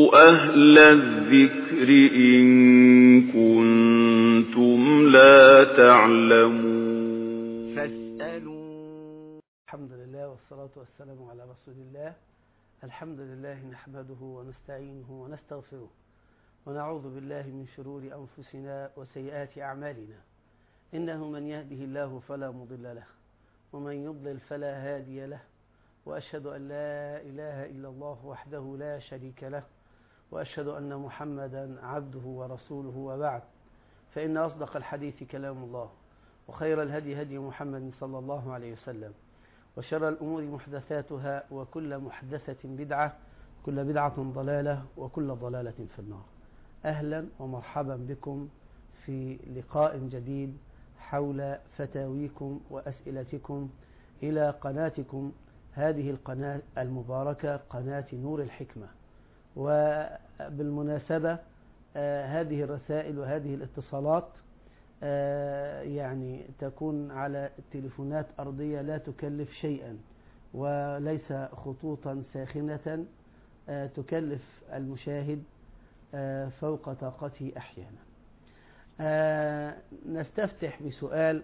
أهل الذكر إن كنتم لا تعلمون فاسألوا الحمد لله والصلاة والسلام على رسول الله الحمد لله نحمده ونستعينه ونستغفره ونعوذ بالله من شرور أنفسنا وسيئات أعمالنا إنه من يهده الله فلا مضل له ومن يضلل فلا هادي له وأشهد أن لا إله إلا الله وحده لا شريك له وأشهد أن محمدا عبده ورسوله وبعد فإن أصدق الحديث كلام الله وخير الهدي هدي محمد صلى الله عليه وسلم وشر الأمور محدثاتها وكل محدثة بدعة كل بدعة ضلالة وكل ضلالة في النار أهلا ومرحبا بكم في لقاء جديد حول فتاويكم وأسئلتكم إلى قناتكم هذه القناة المباركة قناة نور الحكمة وبالمناسبة آه هذه الرسائل وهذه الاتصالات آه يعني تكون على تليفونات أرضية لا تكلف شيئا وليس خطوطا ساخنة آه تكلف المشاهد فوق طاقته أحيانا نستفتح بسؤال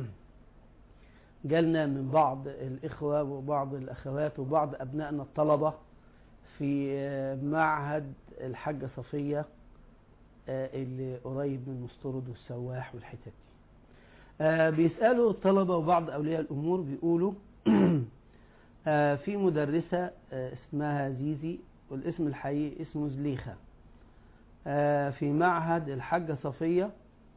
جالنا من بعض الإخوة وبعض الأخوات وبعض أبنائنا الطلبة في معهد الحاجة صفية اللي قريب من مسترد والسواح والحتت دي بيسألوا الطلبة وبعض أولياء الأمور بيقولوا في مدرسة اسمها زيزي والاسم الحقيقي اسمه زليخة في معهد الحاجة صفية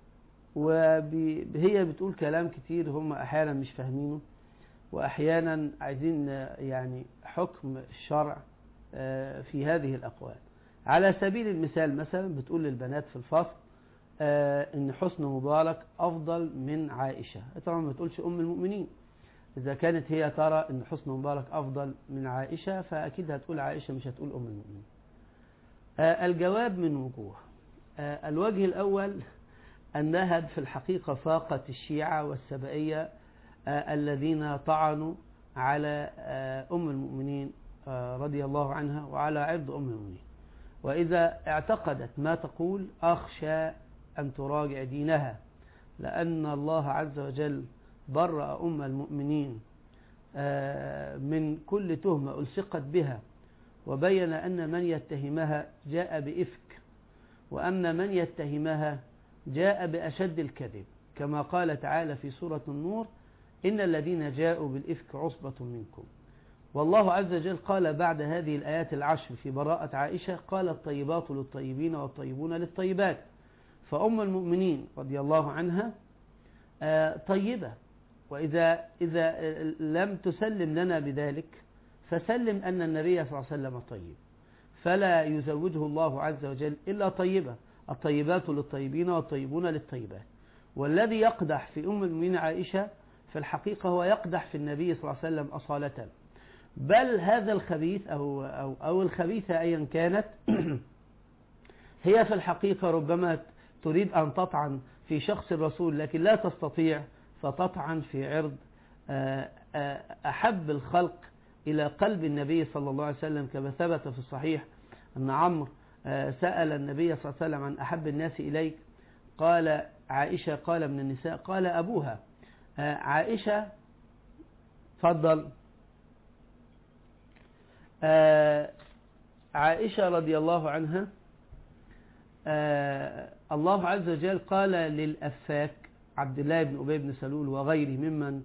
وهي بتقول كلام كتير هم أحيانا مش فاهمينه وأحيانا عايزين يعني حكم الشرع في هذه الأقوال على سبيل المثال مثلا بتقول للبنات في الفصل إن حسن مبارك أفضل من عائشة طبعا ما بتقولش أم المؤمنين إذا كانت هي ترى إن حسن مبارك أفضل من عائشة فأكيد هتقول عائشة مش هتقول أم المؤمنين الجواب من وجوه الوجه الأول أنها في الحقيقة فاقت الشيعة والسبائية الذين طعنوا على أم المؤمنين رضي الله عنها وعلى عرض أم المؤمنين وإذا اعتقدت ما تقول أخشى أن تراجع دينها لأن الله عز وجل برأ أم المؤمنين من كل تهمة ألصقت بها وبين أن من يتهمها جاء بإفك وأن من يتهمها جاء بأشد الكذب كما قال تعالى في سورة النور إن الذين جاءوا بالإفك عصبة منكم والله عز وجل قال بعد هذه الآيات العشر في براءة عائشة قال الطيبات للطيبين والطيبون للطيبات فأم المؤمنين رضي الله عنها طيبة وإذا إذا لم تسلم لنا بذلك فسلم أن النبي صلى الله عليه وسلم طيب فلا يزوجه الله عز وجل إلا طيبة الطيبات للطيبين والطيبون للطيبات والذي يقدح في أم المؤمنين عائشة في الحقيقة هو يقدح في النبي صلى الله عليه وسلم أصالة بل هذا الخبيث أو, أو, أو الخبيثة أيا كانت هي في الحقيقة ربما تريد أن تطعن في شخص الرسول لكن لا تستطيع فتطعن في عرض أحب الخلق إلى قلب النبي صلى الله عليه وسلم كما ثبت في الصحيح أن عمرو سأل النبي صلى الله عليه وسلم عن أحب الناس إليك قال عائشة قال من النساء قال أبوها عائشة فضل عائشة رضي الله عنها الله عز وجل قال للأفاك عبد الله بن أبي بن سلول وغيره ممن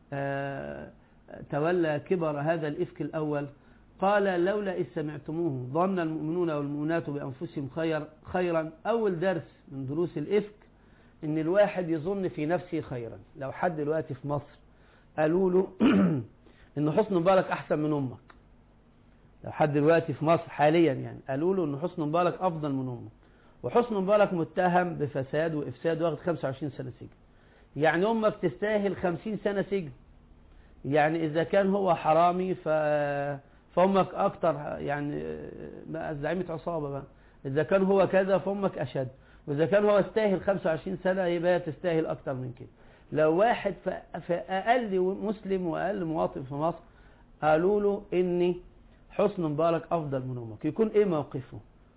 تولى كبر هذا الإفك الأول قال لولا إذ سمعتموه ظن المؤمنون والمؤمنات بأنفسهم خير خيرا أول درس من دروس الإفك إن الواحد يظن في نفسه خيرا لو حد دلوقتي في مصر قالوا له إن حسن مبارك أحسن من أمك لو حد دلوقتي في مصر حاليا يعني قالوا له إن حسن مبارك أفضل من أمك وحسن مبارك متهم بفساد وإفساد واخد 25 سنة سجن يعني أمك تستاهل 50 سنة سجن يعني إذا كان هو حرامي ف... فأمك أكتر يعني زعيمة عصابة بقى إذا كان هو كذا فأمك أشد وإذا كان هو يستاهل 25 سنة يبقى تستاهل أكتر من كده لو واحد في أقل مسلم وأقل مواطن في مصر قالوا له إني حسن مبارك أفضل من أمك يكون إيه موقفه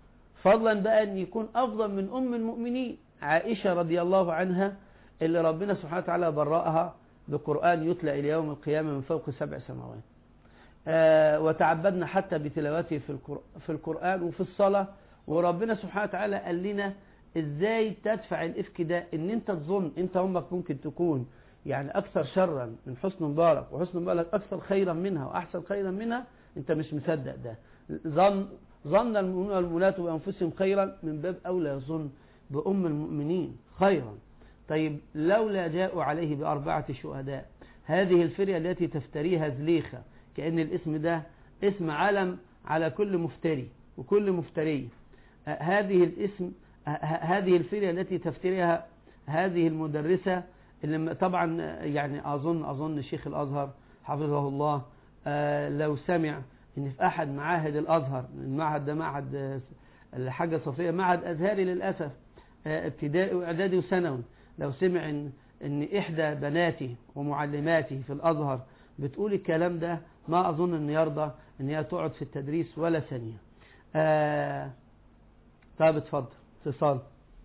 فضلا بقى أن يكون أفضل من أم المؤمنين عائشة رضي الله عنها اللي ربنا سبحانه وتعالى برأها بقرآن يتلى إلى يوم القيامة من فوق سبع سماوات آه وتعبدنا حتى بتلاوته في, القر... في القرآن وفي الصلاة وربنا سبحانه وتعالى قال لنا ازاي تدفع الافك ده ان انت تظن انت امك ممكن تكون يعني اكثر شرا من حسن مبارك وحسن مبارك اكثر خيرا منها واحسن خيرا منها انت مش مصدق ده ظن ظن المؤمنون والمؤمنات بانفسهم خيرا من باب اولى يظن بام المؤمنين خيرا طيب لولا جاءوا عليه باربعه شهداء هذه الفريه التي تفتريها زليخه كان الاسم ده اسم علم على كل مفتري وكل مفتري هذه الاسم هذه الفرية التي تفتريها هذه المدرسة اللي طبعا يعني أظن أظن شيخ الأزهر حفظه الله لو سمع إن في أحد معاهد الأزهر المعهد ده معهد الحاجة صفية معهد أزهري للأسف ابتدائي وإعدادي وثانوي لو سمع إن, إن إحدى بناتي ومعلماتي في الأزهر بتقول الكلام ده ما أظن إن يرضى إن هي تقعد في التدريس ولا ثانية آه طيب اتفضل اتصال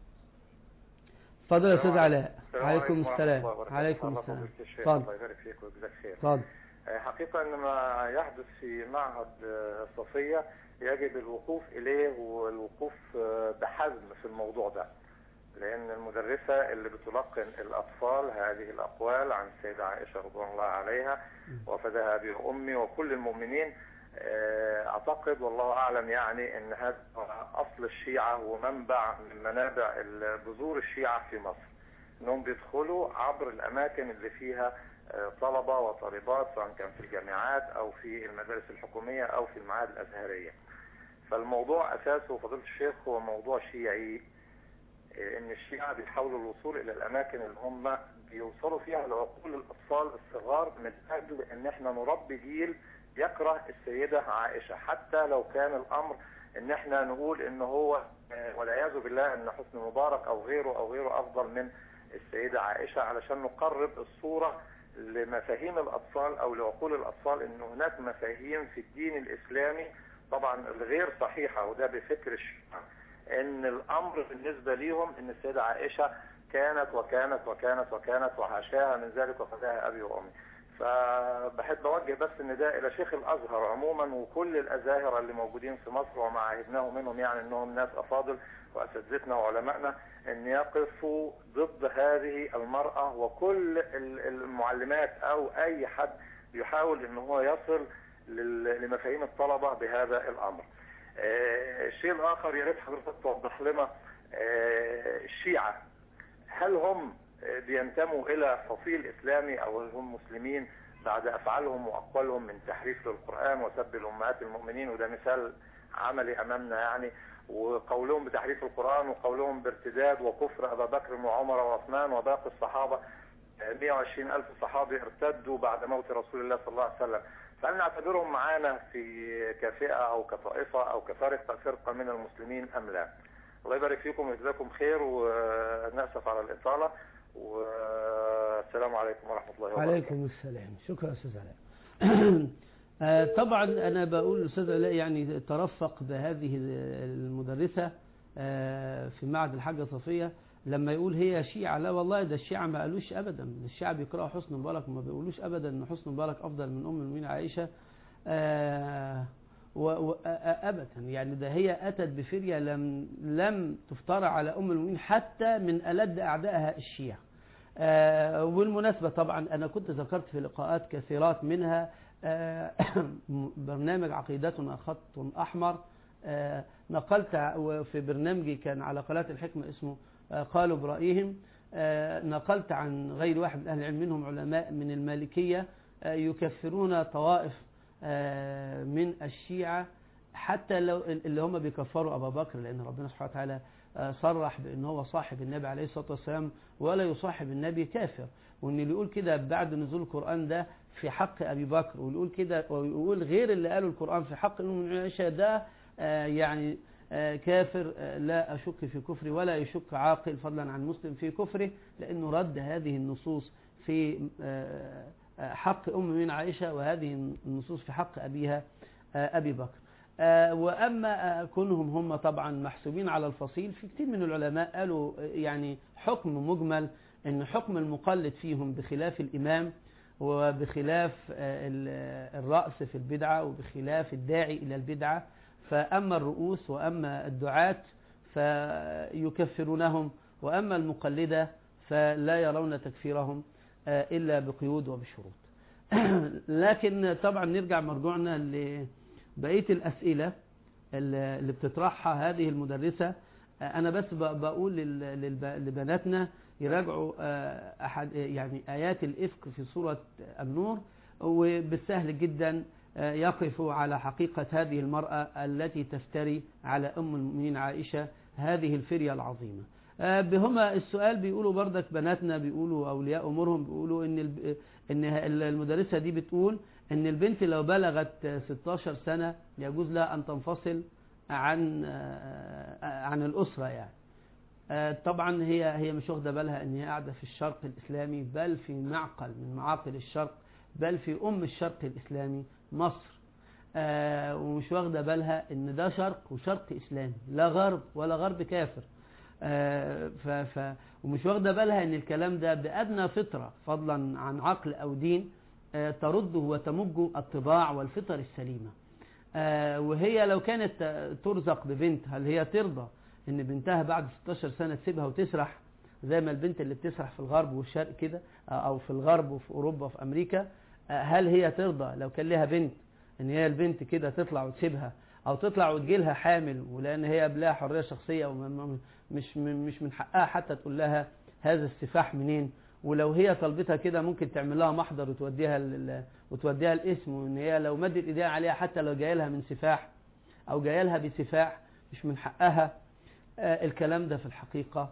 اتفضل يا استاذ علاء عليكم السلام عليكم السلام اتفضل الله يبارك فيك ويجزاك خير اتفضل حقيقة ان ما يحدث في معهد صفية يجب الوقوف اليه والوقوف بحزم في الموضوع ده لان المدرسة اللي بتلقن الاطفال هذه الاقوال عن السيدة عائشة رضوان الله عليها وفداها ابي وامي وكل المؤمنين اعتقد والله اعلم يعني ان هذا اصل الشيعة ومنبع من منابع بذور الشيعة في مصر انهم بيدخلوا عبر الاماكن اللي فيها طلبة وطالبات سواء كان في الجامعات او في المدارس الحكومية او في المعاهد الازهرية فالموضوع اساسه فضيلة الشيخ هو موضوع شيعي ان الشيعة بيحاولوا الوصول الى الاماكن اللي هم بيوصلوا فيها لعقول الاطفال الصغار من اجل ان احنا نربي جيل يكره السيدة عائشة حتى لو كان الامر ان احنا نقول ان هو والعياذ بالله ان حسن مبارك او غيره او غيره افضل من السيدة عائشة علشان نقرب الصورة لمفاهيم الاطفال او لعقول الاطفال ان هناك مفاهيم في الدين الاسلامي طبعا الغير صحيحة وده بفكر الشيعة ان الامر بالنسبة ليهم ان السيدة عائشة كانت وكانت وكانت وكانت وحاشاها من ذلك وفداها ابي وامي فبحب اوجه بس النداء الى شيخ الازهر عموما وكل الازاهرة اللي موجودين في مصر وما عهدناه منهم يعني انهم ناس افاضل واساتذتنا وعلمائنا ان يقفوا ضد هذه المرأة وكل المعلمات او اي حد يحاول ان هو يصل لمفاهيم الطلبة بهذا الامر الشيء الاخر يا ريت حضرتك توضح لنا الشيعة هل هم بينتموا الى فصيل اسلامي او هم مسلمين بعد افعالهم واقوالهم من تحريف للقرآن وسب الامهات المؤمنين وده مثال عملي امامنا يعني وقولهم بتحريف القرآن وقولهم بارتداد وكفر ابا بكر وعمر وعثمان وباقي الصحابة 120 الف صحابي ارتدوا بعد موت رسول الله صلى الله عليه وسلم فهل نعتبرهم معانا في كفئة او كطائفة او كفرقة فرقة من المسلمين ام لا الله يبارك فيكم ويجزاكم خير ونأسف على الإطالة والسلام عليكم ورحمة الله وبركاته عليكم السلام شكرا أستاذ علاء طبعا أنا بقول أستاذ علاء يعني ترفق بهذه المدرسة في معهد الحاجة صفية لما يقول هي شيعة لا والله ده الشيعة ما قالوش أبدا الشيعة بيقرأوا حسن مبارك وما بيقولوش أبدا أن حسن مبارك أفضل من أم المؤمنين عائشة وأبدا يعني ده هي أتت بفرية لم, لم تفترى على أم المؤمنين حتى من ألد أعدائها الشيعة آه والمناسبة طبعا أنا كنت ذكرت في لقاءات كثيرات منها آه برنامج عقيدتنا خط أحمر آه نقلت في برنامجي كان على قناة الحكمة اسمه قالوا برأيهم نقلت عن غير واحد من أهل العلم منهم علماء من المالكية يكفرون طوائف من الشيعة حتى لو اللي هم بيكفروا أبا بكر لأن ربنا سبحانه وتعالى صرح بأن هو صاحب النبي عليه الصلاة والسلام ولا يصاحب النبي كافر وأن اللي يقول كده بعد نزول القرآن ده في حق أبي بكر ويقول كده ويقول غير اللي قالوا القرآن في حق أم عائشة ده يعني كافر لا أشك في كفري ولا يشك عاقل فضلا عن مسلم في كفره لأنه رد هذه النصوص في حق أم من عائشة وهذه النصوص في حق أبيها أبي بكر آه، وأما آه، كونهم هم طبعا محسوبين على الفصيل في كتير من العلماء قالوا آه، يعني حكم مجمل أن حكم المقلد فيهم بخلاف الإمام وبخلاف آه، ال- آه، الرأس في البدعة وبخلاف الداعي إلى البدعة فأما الرؤوس وأما الدعاة فيكفرونهم وأما المقلدة فلا يرون تكفيرهم آه، إلا بقيود وبشروط لكن طبعا نرجع مرجوعنا لبقية الأسئلة اللي اللي بتطرحها هذه المدرسة آه، أنا بس ب- بقول لل- للب- لبناتنا يراجعوا آه، أحد يعني آيات الإفك في سورة النور وبالسهل جدا آه، يقفوا على حقيقة هذه المرأة التي تفتري على أم المؤمنين عائشة هذه الفرية العظيمة آه، بهما السؤال بيقولوا بردك بناتنا بيقولوا أولياء أمورهم بيقولوا إن الب- إن المدرسة دي بتقول إن البنت لو بلغت آه، 16 سنة يجوز لها أن تنفصل عن آه، عن الأسرة يعني آه، طبعا هي هي مش واخده بالها ان هي قاعده في الشرق الاسلامي بل في معقل من معاقل الشرق بل في ام الشرق الاسلامي مصر آه، ومش واخده بالها ان ده شرق وشرق اسلامي لا غرب ولا غرب كافر آه، ف ف ومش واخده بالها ان الكلام ده بادنى فطره فضلا عن عقل او دين آه، ترده وتمج الطباع والفطر السليمه آه، وهي لو كانت آه، ترزق ببنت هل هي ترضى ان بنتها بعد 16 سنه تسيبها وتسرح زي ما البنت اللي بتسرح في الغرب والشرق كده آه، او في الغرب وفي اوروبا وفي امريكا آه، هل هي ترضى لو كان لها بنت ان هي البنت كده تطلع وتسيبها او تطلع وتجيلها حامل ولان هي لها حريه شخصيه ومش مش من حقها حتى تقول لها هذا السفاح منين ولو هي طلبتها كده ممكن تعمل لها محضر وتوديها ال- وتوديها الاسم وان هي لو مدت ايديها عليها حتى لو جاي لها من سفاح او جاي لها بسفاح مش من حقها آه، الكلام ده في الحقيقه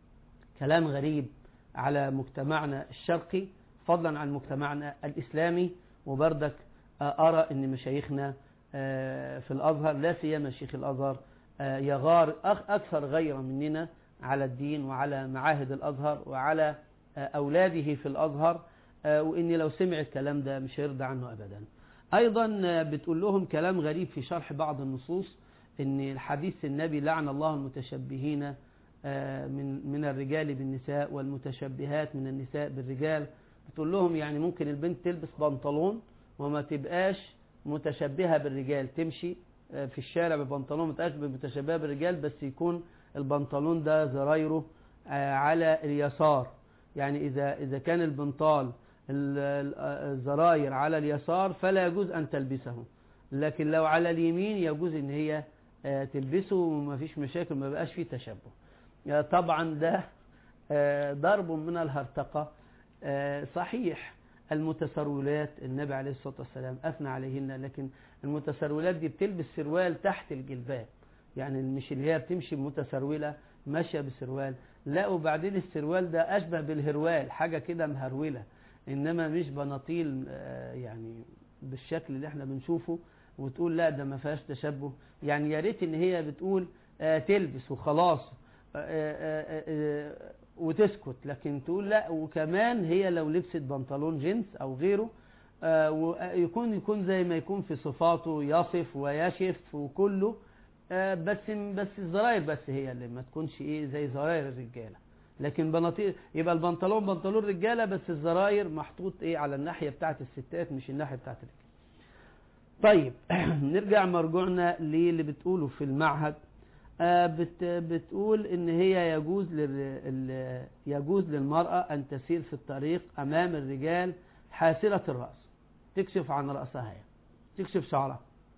كلام غريب على مجتمعنا الشرقي فضلا عن مجتمعنا الاسلامي وبردك آه، ارى ان مشايخنا آه، في الازهر لا سيما شيخ الازهر آه، يغار أخ- اكثر غيرة مننا على الدين وعلى معاهد الازهر وعلى آه، اولاده في الازهر آه، وان لو سمع الكلام ده مش هيرضى عنه ابدا ايضا آه، بتقول لهم كلام غريب في شرح بعض النصوص ان الحديث النبي لعن الله المتشبهين آه، من من الرجال بالنساء والمتشبهات من النساء بالرجال بتقول لهم يعني ممكن البنت تلبس بنطلون وما تبقاش متشبهة بالرجال تمشي آه، في الشارع ببنطلون ما تبقاش متشبهة بالرجال بس يكون البنطلون ده زرايره آه، على اليسار يعني إذا إذا كان البنطال ال- ال- آه، الزراير على اليسار فلا يجوز أن تلبسه لكن لو على اليمين يجوز ان هي آه، تلبسه وما فيش مشاكل ما بقاش فيه تشبه آه، طبعا ده آه، ضرب من الهرطقة آه، صحيح المتسرولات النبي عليه الصلاة والسلام أثنى عليهن لكن المتسرولات دي بتلبس سروال تحت الجلباب يعني مش اللي هي بتمشي متسرولة ماشية بسروال لا وبعدين السروال ده أشبه بالهروال حاجة كده مهرولة إنما مش بناطيل آه، يعني بالشكل اللي احنا بنشوفه وتقول لا ده ما فيهاش تشبه يعني يا ريت ان هي بتقول آه، تلبس وخلاص آه، آه، آه، آه، وتسكت لكن تقول لا وكمان هي لو لبست بنطلون جينز او غيره آه، ويكون يكون زي ما يكون في صفاته يصف ويشف وكله آه، بس بس الزراير بس هي اللي ما تكونش ايه زي زراير الرجاله لكن بناطيل يبقى البنطلون بنطلون رجاله بس الزراير محطوط ايه على الناحيه بتاعه الستات مش الناحيه بتاعه الرجاله طيب نرجع مرجوعنا للي بتقوله في المعهد آه، بت بتقول ان هي يجوز لل ال- يجوز للمرأة ان تسير في الطريق امام الرجال حاسرة الرأس تكشف عن رأسها يعني. تكشف شعرها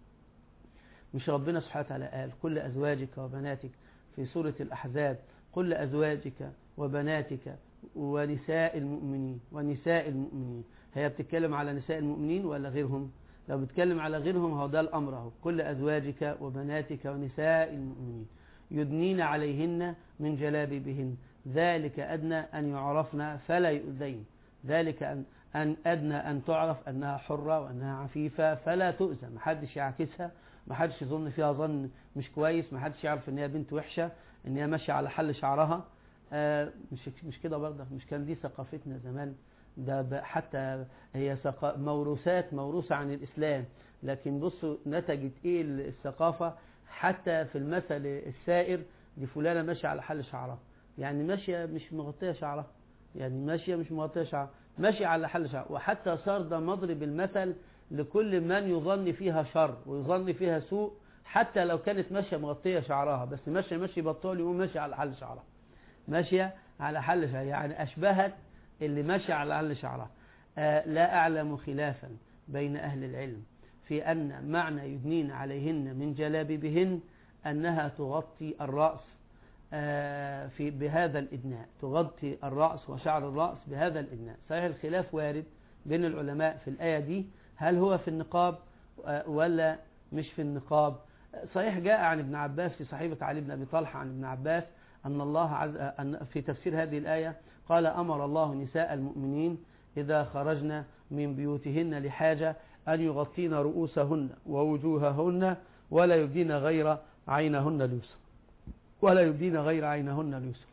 مش ربنا سبحانه وتعالى قال كل أزواجك وبناتك في سورة الأحزاب كل أزواجك وبناتك ونساء المؤمنين ونساء المؤمنين هي بتتكلم على نساء المؤمنين ولا غيرهم لو بتكلم على غيرهم هو ده الأمر اهو كل أزواجك وبناتك ونساء المؤمنين يدنين عليهن من جلابيبهن ذلك أدنى أن يعرفن فلا يؤذين ذلك أن أن أدنى أن تعرف أنها حرة وأنها عفيفة فلا تؤذى محدش يعكسها محدش يظن فيها ظن مش كويس محدش يعرف ان هي بنت وحشة ان هي ماشية على حل شعرها آه مش مش كده برضه مش كان دي ثقافتنا زمان ده ب- حتى هي ثقا- موروثات موروثة عن الإسلام لكن بصوا نتجت ايه الثقافة حتى في المثل السائر دي فلانة ماشية على حل شعرها يعني ماشية مش مغطية شعرها يعني ماشية مش مغطية شعرها ماشية على حل شعرها وحتى صار ده مضرب المثل لكل من يظن فيها شر ويظن فيها سوء حتى لو كانت ماشية مغطية شعرها بس ماشية ماشي بطال يقوم ماشية على حل شعرها ماشية على حل شعرها يعني أشبهت اللي ماشية على حل شعرها آه لا أعلم خلافا بين أهل العلم في أن معنى يدنين عليهن من جلابيبهن أنها تغطي الرأس آه في بهذا الإدناء تغطي الرأس وشعر الرأس بهذا الإدناء صحيح الخلاف وارد بين العلماء في الآية دي هل هو في النقاب آه ولا مش في النقاب صحيح جاء عن ابن عباس في صحيفة علي بن أبي طلحة عن ابن عباس أن الله عز أن في تفسير هذه الآية قال أمر الله نساء المؤمنين إذا خرجن من بيوتهن لحاجة أن يغطين رؤوسهن ووجوههن ولا يبدين غير عينهن اليسرى ولا يبدين غير عينهن اليسرى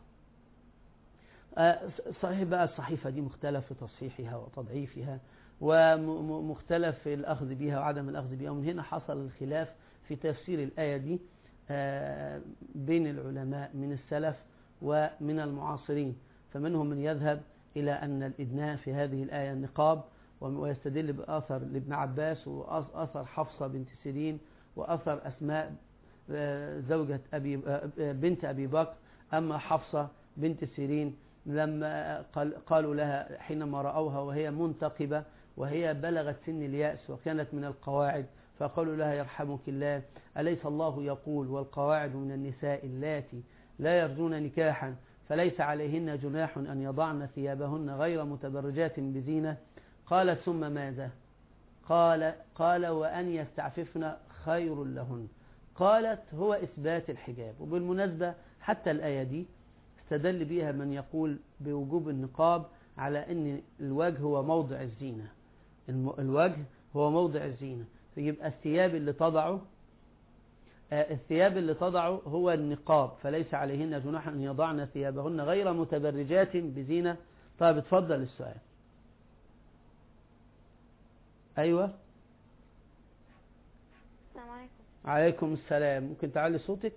صحيح بقى الصحيفة دي مختلف في تصحيحها وتضعيفها ومختلف في الأخذ بها وعدم الأخذ بها ومن هنا حصل الخلاف في تفسير الآية دي بين العلماء من السلف ومن المعاصرين فمنهم من يذهب إلى أن الإدناء في هذه الآية النقاب ويستدل بأثر لابن عباس وأثر حفصة بنت سيرين وأثر أسماء زوجة أبي بنت أبي بكر أما حفصة بنت سيرين لما قال قالوا لها حينما رأوها وهي منتقبة وهي بلغت سن اليأس وكانت من القواعد فقالوا لها يرحمك الله أليس الله يقول والقواعد من النساء اللاتي لا يرجون نكاحا فليس عليهن جناح أن يضعن ثيابهن غير متبرجات بزينة قالت ثم ماذا قال قال وأن يستعففن خير لهن قالت هو إثبات الحجاب وبالمناسبة حتى الآية دي استدل بها من يقول بوجوب النقاب على أن الوجه هو موضع الزينة الوجه هو موضع الزينة فيبقى الثياب اللي تضعه الثياب اللي تضعه هو النقاب فليس عليهن جناح أن يضعن ثيابهن غير متبرجات بزينة طيب اتفضل السؤال أيوة السلام عليكم عليكم السلام ممكن تعلي صوتك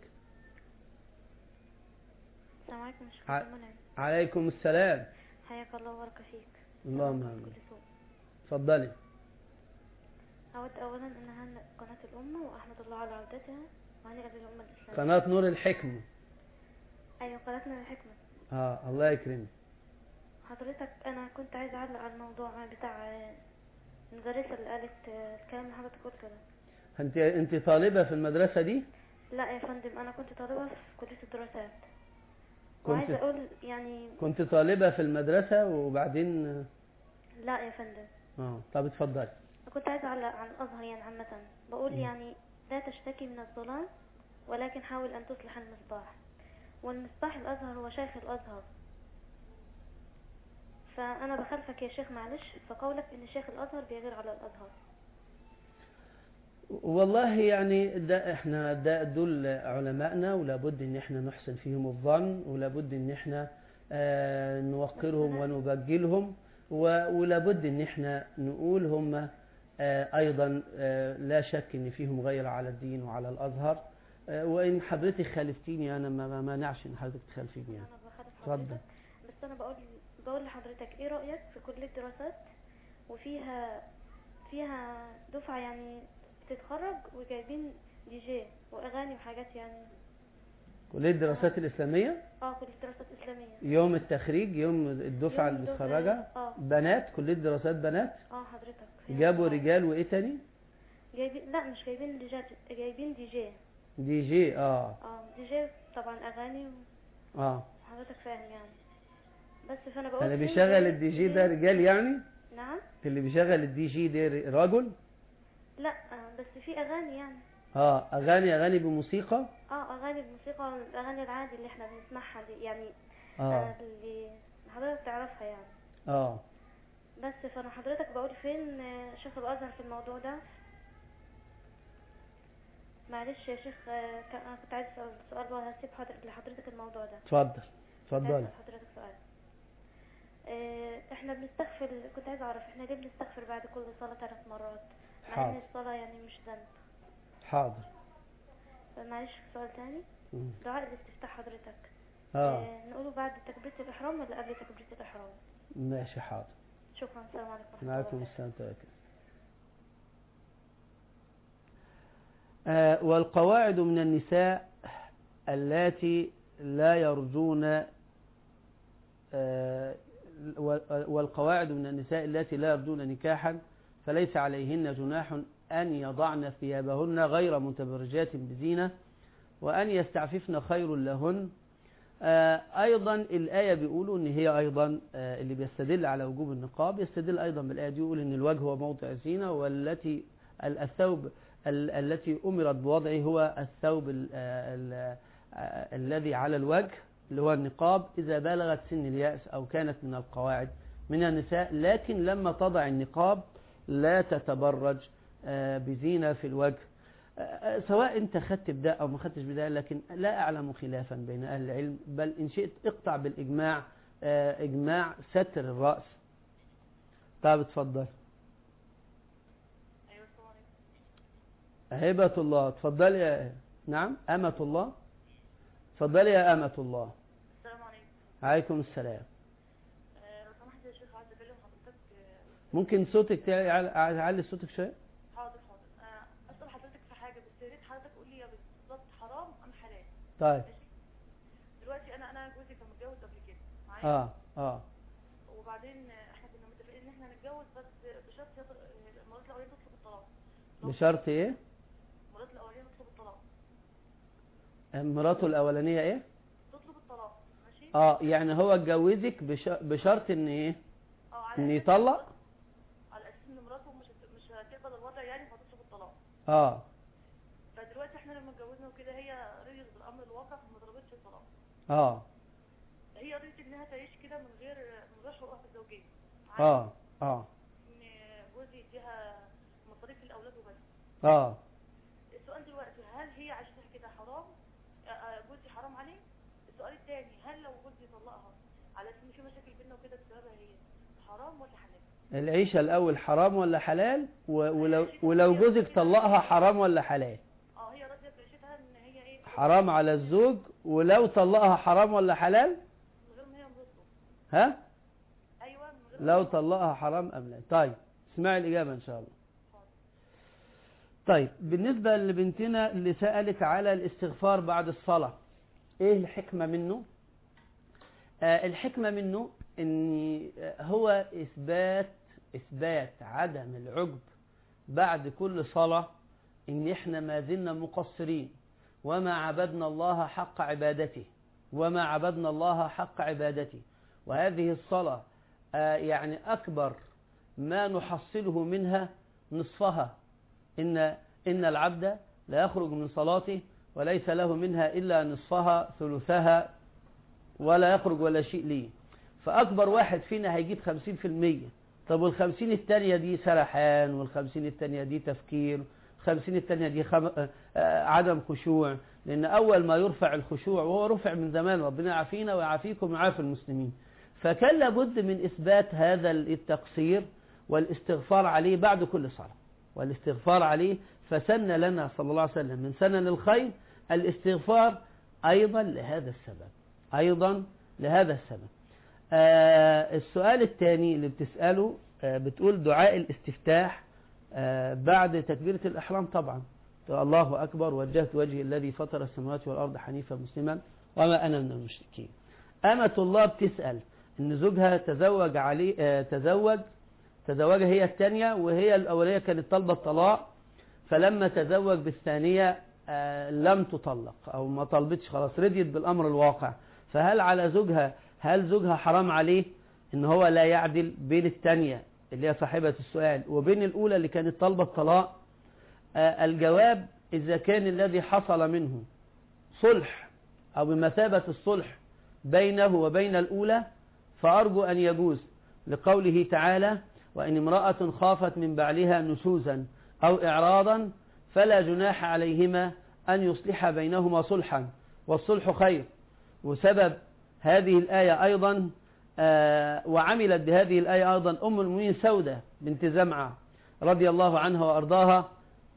السلام عليكم مش ع- منعم عليكم السلام حياك الله وبارك فيك اللهم سلامتك آمين. كل سوء اتفضلي أود أولا أن أهنئ قناة الأمة وأحمد الله على عودتها وهنيئا للأمة الإسلامية قناة نور الحكمة أيوة قناتنا الحكمة اه الله يكرمك حضرتك أنا كنت عايزة أعلق على الموضوع بتاع آه، المدرسة اللي قالت آه، الكلام اللي حضرتك قلته ده انت انت طالبة في المدرسة دي لا يا فندم أنا كنت طالبة في كلية الدراسات كنت- وعايزة أقول يعني كنت طالبة في المدرسة وبعدين لا يا فندم اه طب اتفضلي كنت عايزة أعلق عن الأزهر يعني عامة بقول مم. يعني لا تشتكي من الظلام ولكن حاول أن تصلح المصباح والمصباح الأزهر هو شيخ الأزهر فأنا بخالفك يا شيخ معلش فقولك إن شيخ الأزهر بيغير على الأزهر والله يعني ده احنا ده دول علمائنا ولابد ان احنا نحسن فيهم الظن ولابد ان احنا آه نوقرهم ونبجلهم و- ولابد ان احنا نقول هم آه ايضا آه لا شك ان فيهم غير على الدين وعلى الازهر آه وان حضرتك خالفتيني انا ما ما مانعش ان حضرتك تخالفيني يعني أنا بخالف اتفضل. حضرتك بس أنا بقول بقول لحضرتك إيه رأيك في كلية دراسات وفيها فيها دفعة يعني بتتخرج وجايبين دي جي وأغاني وحاجات يعني كلية الدراسات الإسلامية اه كلية دراسات إسلامية يوم التخريج يوم الدفعة يوم اللي الدفعة، متخرجة اه. بنات كلية دراسات بنات اه حضرتك فيها جابوا دفعة. رجال وإيه تاني جايبين لا مش جايبين رجال جايبين دي جي دي جي اه اه دي جي طبعا اغاني اه وحضرتك فاهم يعني بس فانا بقول اللي فين بيشغل جاي- الدي جي ده رجال يعني نعم اللي بيشغل الدي جي ده ر- راجل لا آه بس في اغاني يعني اه اغاني اغاني بموسيقى اه اغاني الموسيقى الاغاني العادي اللي احنا بنسمعها دي يعني اه آه اللي حضرتك تعرفها يعني اه بس فانا حضرتك بقول فين آه، شيخ الازهر في الموضوع ده معلش يا شيخ آه، كان- انا كنت عايز اسال سؤال بقى هسيب حضرتك لحضرتك الموضوع ده اتفضل كنت اتفضل عايز أسأل حضرتك سؤال آه، احنا بنستغفر كنت عايز اعرف احنا ليه بنستغفر بعد كل صلاة ثلاث مرات مع حاضر. ان الصلاة يعني مش ذنب حاضر معلش سؤال تاني مم. دعاء الاستفتاح حضرتك اه آه، نقوله بعد تكبيرة الإحرام ولا قبل تكبيرة الإحرام ماشي حاضر شكرا السلام عليكم ورحمة الله معكم وبركاته. السلام عليكم آه والقواعد من النساء اللاتي لا يرجون آه والقواعد من النساء اللاتي لا يرجون نكاحا فليس عليهن جناح أن يضعن ثيابهن غير متبرجات بزينة وأن يستعففن خير لهن آه، أيضا الآية بيقولوا إن هي أيضا آه، اللي بيستدل على وجوب النقاب يستدل أيضا بالآية دي يقول إن الوجه هو موضع زينة والتي ال- الثوب ال- التي أمرت بوضعه هو الثوب ال- آه، ال- آه، الذي على الوجه اللي هو النقاب إذا بلغت سن اليأس أو كانت من القواعد من النساء لكن لما تضع النقاب لا تتبرج آه، بزينة في الوجه آه، سواء انت خدت بده او ما خدتش بده لكن لا اعلم خلافا بين اهل العلم بل ان شئت اقطع بالاجماع آه، اجماع ستر الراس طيب اتفضل ايوه السلام عليكم هبة الله اتفضلي يا نعم أمة الله اتفضلي يا أمة الله السلام عليكم عليكم السلام آه، لو سمحت يا شيخ عايز اكلم حضرتك آه، ممكن صوتك تعلي علي صوتك شوية حاضر حاضر آه، اسال حضرتك في حاجه بس يا ريت حضرتك قول لي يا بالظبط حرام ام حلال طيب ماشي دلوقتي انا انا جوزي كان متجوز قبل كده معايا اه اه وبعدين آه، احنا كنا متفقين ان احنا نتجوز بس بشرط يط- آه، المرات الاولانيه تطلب الطلاق لو بشرط ايه المرات الاولانيه تطلب الطلاق مراته الأولانية ايه تطلب الطلاق ماشي اه يعني هو اتجوزك بش- بشرط ان ايه اه على ان أساس يطلق على اساس ان مراته مش هت- مش هتقبل الوضع يعني فتطلب الطلاق اه فدلوقتي احنا لما اتجوزنا وكده هي رضيت بالامر الواقع فما طلبتش الطلاق اه هي رضيت انها تعيش كده من غير من غير حقوقها الزوجيه عادي اه اه ان جوزي يديها مصاريف الاولاد وبس اه السؤال دلوقتي هل هي عشتها كده حرام آه، آه، جوزي حرام عليه السؤال الثاني هل لو جوزي طلقها على اساس ان في مشاكل بيننا وكده بسببها هي حرام ولا حلال العيشة الأول حرام ولا حلال و- ولو ولو جوزك طلقها حرام ولا حلال اه هي راضيه بعيشتها ان هي ايه حرام على الزوج ولو طلقها حرام ولا حلال من غير ما هي مرته ها ايوه من غير لو ما هي- طلقها حرام أم لا طيب اسمعي الإجابة إن شاء الله حاضر. طيب بالنسبة لبنتنا اللي سألت على الاستغفار بعد الصلاة ايه الحكمة منه آه الحكمة منه ان هو اثبات اثبات عدم العجب بعد كل صلاة ان احنا ما زلنا مقصرين وما عبدنا الله حق عبادته وما عبدنا الله حق عبادته وهذه الصلاة آه يعني أكبر ما نحصله منها نصفها إن إن العبد لا يخرج من صلاته وليس له منها إلا نصفها ثلثها ولا يخرج ولا شيء ليه فأكبر واحد فينا هيجيب خمسين في المية طب والخمسين التانية دي سرحان والخمسين التانية دي تفكير الخمسين التانية دي خم... آه، آه، عدم خشوع لأن أول ما يرفع الخشوع وهو رفع من زمان ربنا يعافينا ويعافيكم ويعافي المسلمين فكان لابد من إثبات هذا التقصير والاستغفار عليه بعد كل صلاة والاستغفار عليه فسن لنا صلى الله عليه وسلم من سنن الخير الاستغفار أيضا لهذا السبب أيضا لهذا السبب آه السؤال الثاني اللي بتسأله آه بتقول دعاء الاستفتاح آه بعد تكبيرة الإحرام طبعا الله أكبر وجهت وجهي الذي فطر السماوات والأرض حنيفا مسلما وما أنا من المشركين أمة الله بتسأل إن زوجها تزوج عليه آه تزوج تزوجها هي الثانية وهي الأولية كانت طالبة الطلاق فلما تزوج بالثانية آه لم تطلق أو ما طلبتش خلاص رضيت بالأمر الواقع فهل على زوجها هل زوجها حرام عليه إن هو لا يعدل بين الثانية اللي هي صاحبة السؤال وبين الأولى اللي كانت طالبة الطلاق آه الجواب إذا كان الذي حصل منه صلح أو بمثابة الصلح بينه وبين الأولى فأرجو أن يجوز لقوله تعالى وإن امرأة خافت من بعلها نشوزا أو إعراضا فلا جناح عليهما أن يصلح بينهما صلحا والصلح خير وسبب هذه الآية أيضا آه وعملت بهذه الآية أيضا أم المؤمنين سودة بنت زمعة رضي الله عنها وأرضاها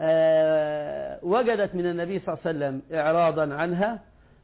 آه، وجدت من النبي صلى الله عليه وسلم إعراضا عنها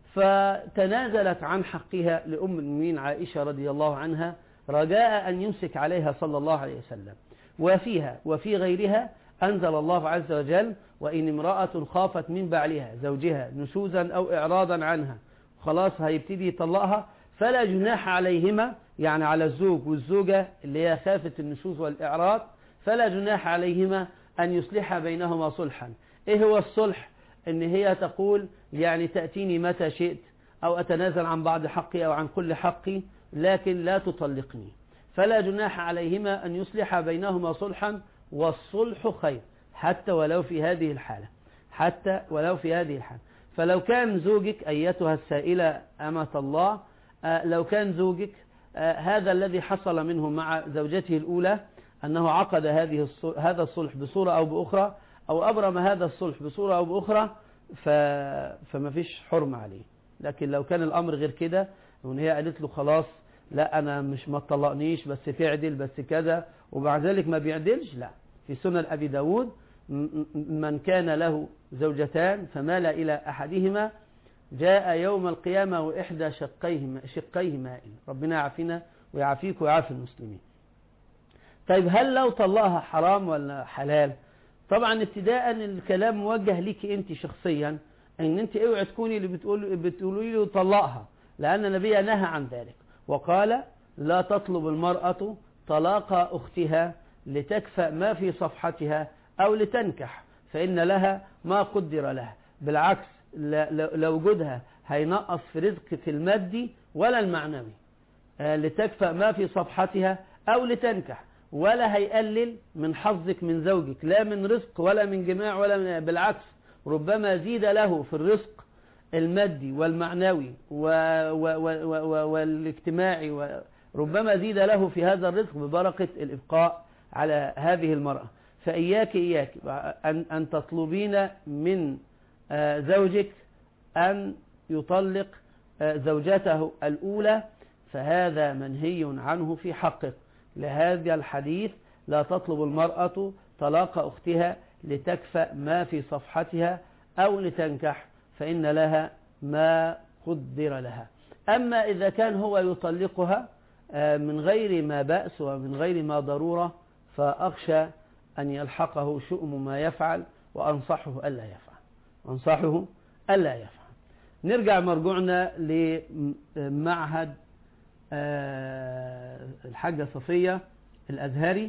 فتنازلت عن حقها لأم المؤمنين عائشة رضي الله عنها رجاء أن يمسك عليها صلى الله عليه وسلم وفيها وفي غيرها أنزل الله عز وجل وإن امرأة خافت من بعلها زوجها نشوزا أو إعراضا عنها خلاص هيبتدي يطلقها فلا جناح عليهما يعني على الزوج والزوجة اللي هي خافت النشوز والإعراض فلا جناح عليهما أن يصلح بينهما صلحا إيه هو الصلح إن هي تقول يعني تأتيني متى شئت أو أتنازل عن بعض حقي أو عن كل حقي لكن لا تطلقني فلا جناح عليهما أن يصلح بينهما صلحا والصلح خير حتى ولو في هذه الحالة حتى ولو في هذه الحالة فلو كان زوجك أيتها السائلة أمة الله آه، لو كان زوجك آه، هذا الذي حصل منه مع زوجته الأولى أنه عقد هذه الص- هذا الصلح بصورة أو بأخرى أو أبرم هذا الصلح بصورة أو بأخرى ف... فما فيش حرم عليه لكن لو كان الأمر غير كده وإن هي قالت له خلاص لا أنا مش ما تطلقنيش بس تعدل بس كذا وبعد ذلك ما بيعدلش لا في سنن أبي داود م- م- من كان له زوجتان فمال إلى أحدهما جاء يوم القيامة وإحدى شقيه شقيه مائل ربنا يعافينا ويعافيك ويعافي المسلمين طيب هل لو طلقها حرام ولا حلال طبعا ابتداء الكلام موجه ليك انت شخصيا ان انت اوعي تكوني اللي بتقول بتقولي له طلقها لان النبي نهى عن ذلك وقال لا تطلب المرأة طلاق اختها لتكفأ ما في صفحتها او لتنكح فان لها ما قدر لها بالعكس لا- لو لو وجودها هينقص في رزقك المادي ولا المعنوي آه، لتكفأ ما في صفحتها أو لتنكح ولا هيقلل من حظك من زوجك لا من رزق ولا من جماع ولا من بالعكس ربما زيد له في الرزق المادي والمعنوي و و و و و والاجتماعي وربما زيد له في هذا الرزق ببركة الإبقاء على هذه المرأة فإياك إياك أن, أن تطلبين من آه، زوجك أن يطلق آه، زوجته الأولى فهذا منهي عنه في حقك لهذا الحديث لا تطلب المرأة طلاق أختها لتكفأ ما في صفحتها أو لتنكح فإن لها ما قدر لها أما إذا كان هو يطلقها آه، من غير ما بأس ومن غير ما ضرورة فأخشى أن يلحقه شؤم ما يفعل وأنصحه ألا يفعل أنصحه ألا يفعل نرجع مرجوعنا لمعهد آه، الحاجة صفية الأزهري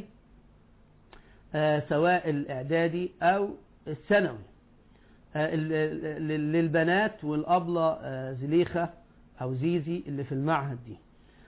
آه، سواء الإعدادي أو الثانوي آه، ال- ال- للبنات والأبلة آه، زليخة أو زيزي اللي في المعهد دي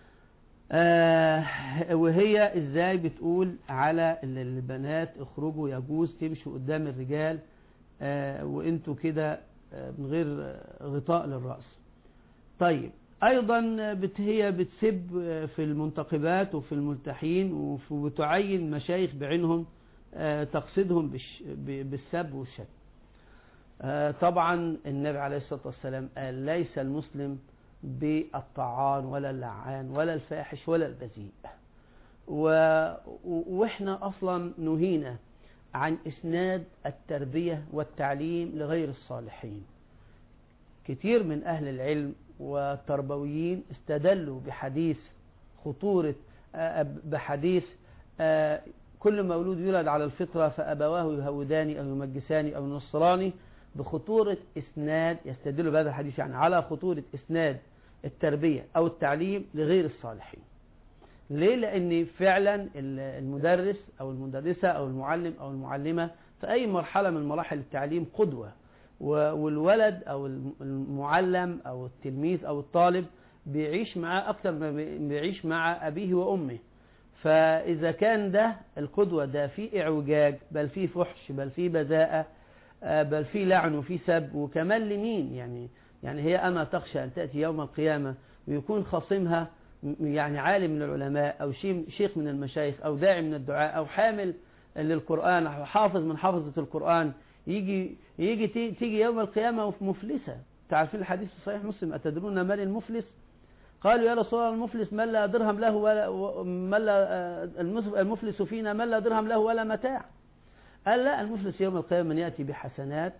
آه، وهي ازاي بتقول على ال- البنات اخرجوا يجوز تمشوا قدام الرجال آه، وانتوا كده آه، من غير آه، غطاء للرأس طيب ايضا بت هي بتسب آه، في المنتقبات وفي الملتحين وف- وتعين مشايخ بعينهم آه، تقصدهم بالش- ب- بالسب والشتم آه، طبعا النبي عليه الصلاة والسلام قال ليس المسلم بالطعان ولا اللعان ولا الفاحش ولا البذيء و... و- واحنا اصلا نهينا عن اسناد التربية والتعليم لغير الصالحين كتير من اهل العلم والتربويين استدلوا بحديث خطورة آه، بحديث آه، كل مولود يولد على الفطرة فأبواه يهوداني أو يمجساني أو ينصراني بخطورة إسناد يستدلوا بهذا الحديث يعني على خطورة إسناد التربية أو التعليم لغير الصالحين ليه؟ لأن فعلا ال- المدرس أو المدرسة أو المعلم أو المعلمة في أي مرحلة من مراحل التعليم قدوة و- والولد أو الم- المعلم أو التلميذ أو الطالب بيعيش معاه أكتر ما بي- بيعيش مع أبيه وأمه فإذا كان ده القدوة ده فيه إعوجاج بل فيه فحش بل فيه بذاءة آه، بل فيه لعن وفيه سب وكمان لمين يعني يعني هي أما تخشى أن تأتي يوم القيامة ويكون خصمها م- يعني عالم من العلماء أو شي- شيخ من المشايخ أو داعي من الدعاء أو حامل للقرآن أو حافظ من حافظة القرآن يجي يجي تي- تيجي يوم القيامة مفلسة تعرفين الحديث الصحيح مسلم أتدرون من المفلس قالوا يا رسول الله المفلس من لا درهم له ولا و- من لا آه، المس- المفلس فينا من لا درهم له ولا متاع قال لا المفلس يوم القيامة من يأتي بحسنات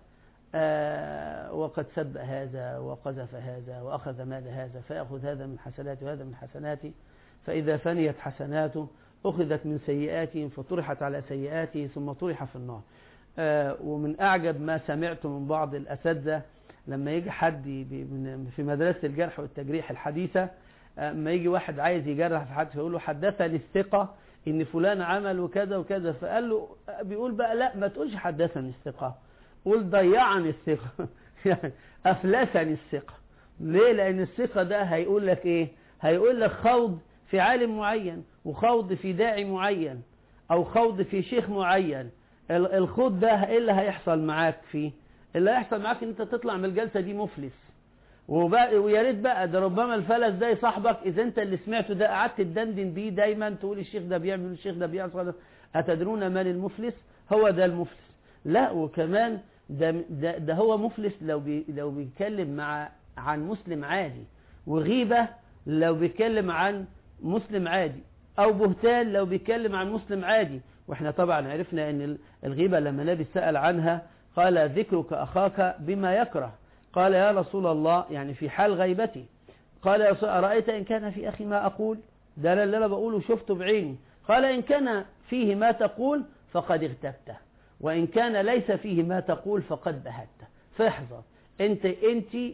آه وقد سب هذا وقذف هذا وأخذ مال هذا فيأخذ هذا من حسناته وهذا من حسناته فإذا فنيت حسناته أخذت من سيئاتهم فطرحت على سيئاته ثم طرح في النار آه ومن أعجب ما سمعت من بعض الأساتذة لما يجي حد في مدرسة الجرح والتجريح الحديثة لما يجي واحد عايز يجرح في حد فيقول له حدثني الثقة ان فلان عمل وكذا وكذا فقال له بيقول بقى لا ما تقولش حدثني الثقة قول ضيعني الثقة يعني افلسني الثقة ليه لان الثقة ده هيقول لك ايه هيقول لك خوض في عالم معين وخوض في داعي معين او خوض في شيخ معين الخوض ده ايه اللي هيحصل معاك فيه اللي هيحصل معاك ان انت تطلع من الجلسة دي مفلس وبقى ويا ريت بقى ده ربما الفلس ده صاحبك اذا انت اللي سمعته ده قعدت تدندن بيه دايما تقول الشيخ ده بيعمل الشيخ ده بيعمل اتدرون من المفلس هو ده المفلس لا وكمان ده ده, ده هو مفلس لو بي لو بيتكلم مع عن مسلم عادي وغيبه لو بيتكلم عن مسلم عادي او بهتان لو بيتكلم عن مسلم عادي واحنا طبعا عرفنا ان الغيبه لما النبي سال عنها قال ذكرك اخاك بما يكره قال يا رسول الله يعني في حال غيبتي قال يا رسول أرأيت إن كان في أخي ما أقول ده اللي أنا بقوله شفته بعيني قال إن كان فيه ما تقول فقد اغتبته وإن كان ليس فيه ما تقول فقد بهته فاحذر أنت أنت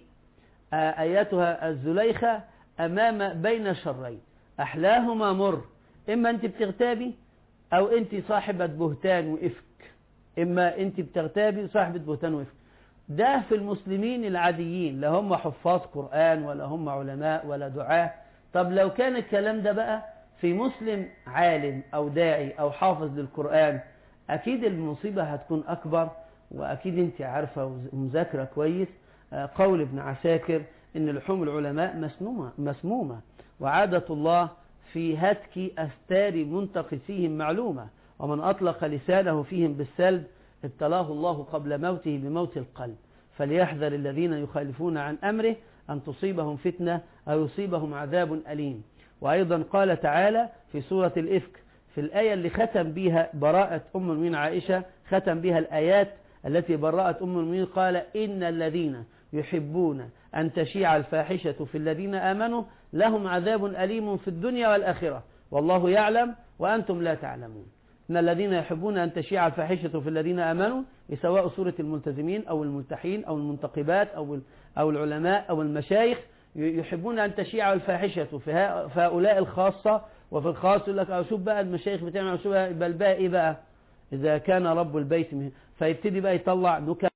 أيتها الزليخة أمام بين شرين أحلاهما مر إما أنت بتغتابي أو أنت صاحبة بهتان وإفك إما أنت بتغتابي صاحبة بهتان وإفك ده في المسلمين العاديين لا هم حفاظ قرآن ولا هم علماء ولا دعاة طب لو كان الكلام ده بقى في مسلم عالم أو داعي أو حافظ للقرآن أكيد المصيبة هتكون أكبر وأكيد أنت عارفة ومذاكرة كويس قول ابن عساكر إن لحوم العلماء مسمومة, مسمومة وعادة الله في هتك أستار منتقسيهم معلومة ومن أطلق لسانه فيهم بالسلب ابتلاه الله قبل موته بموت القلب فليحذر الذين يخالفون عن أمره أن تصيبهم فتنة أو يصيبهم عذاب أليم وأيضا قال تعالى في سورة الإفك في الآية اللي ختم بها براءة أم المؤمنين عائشة ختم بها الآيات التي برأت أم المؤمنين قال إن الذين يحبون أن تشيع الفاحشة في الذين آمنوا لهم عذاب أليم في الدنيا والآخرة والله يعلم وأنتم لا تعلمون إن الذين يحبون أن تشيع الفاحشة في الذين آمنوا سواء سورة الملتزمين أو الملتحين أو المنتقبات أو أو العلماء أو المشايخ يحبون أن تشيع الفاحشة في هؤلاء الخاصة وفي الخاص يقول لك شوف بقى المشايخ بتعمل شوف بقى الباقي إيه بقى إذا كان رب البيت منه فيبتدي بقى يطلع نكت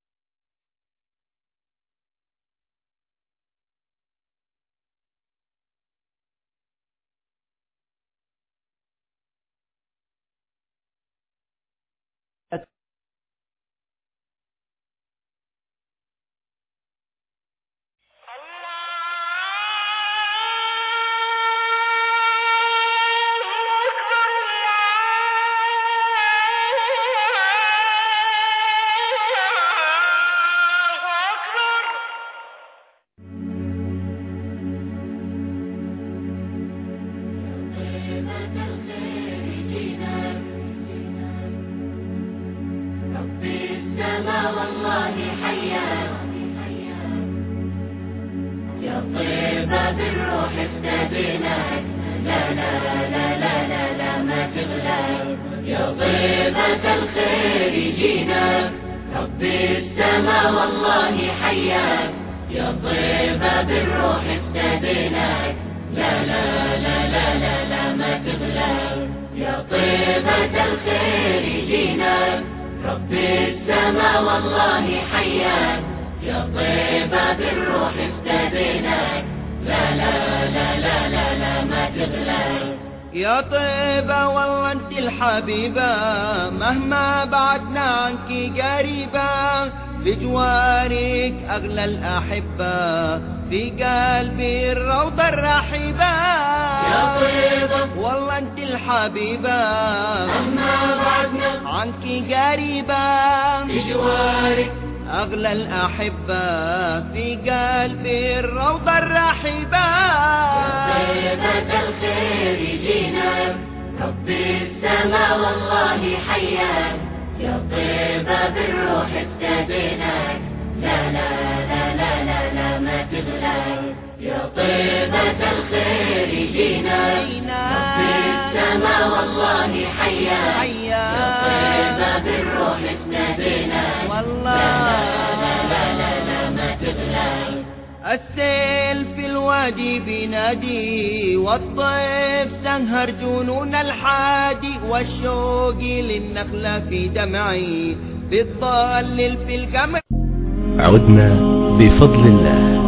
يا طيبة والله انت الحبيبة مهما بعدنا عنك قريبة بجوارك أغلى الأحبة في قلبي الروضة الرحيبة يا طيبة والله انت الحبيبة مهما بعدنا عنك قريبة بجوارك أغلى الأحبة في قلبي الروضة الرحيبة طيبة الخير جينا رب السماء والله حياك يا طيبة بالروح افتديناك لا لا لا لا لا لا ما تغلاك يا طيبة الخير جينا رب السما والله حيا يا طيبة بالروح افتديناك والله لا لا لا لا ما تغلاك السيل في الوادي بنادي والطيف سهر جنون الحادي والشوق للنخلة في دمعي بتضلل في القمر عدنا بفضل الله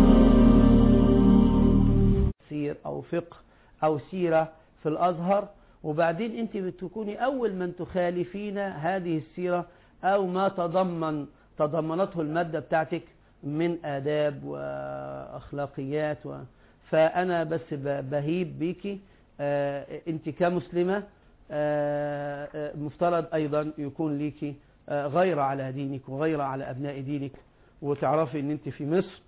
سير أو فقه أو سيرة في الأزهر وبعدين أنت بتكوني أول من تخالفين هذه السيرة أو ما تضمن تضمنته المادة بتاعتك من آداب وأخلاقيات و... فأنا بس ب- بهيب بيكي آه، أنت كمسلمة آه، آه، مفترض أيضا يكون ليكي آه، غيرة على دينك وغيرة على أبناء دينك وتعرفي أن أنت في مصر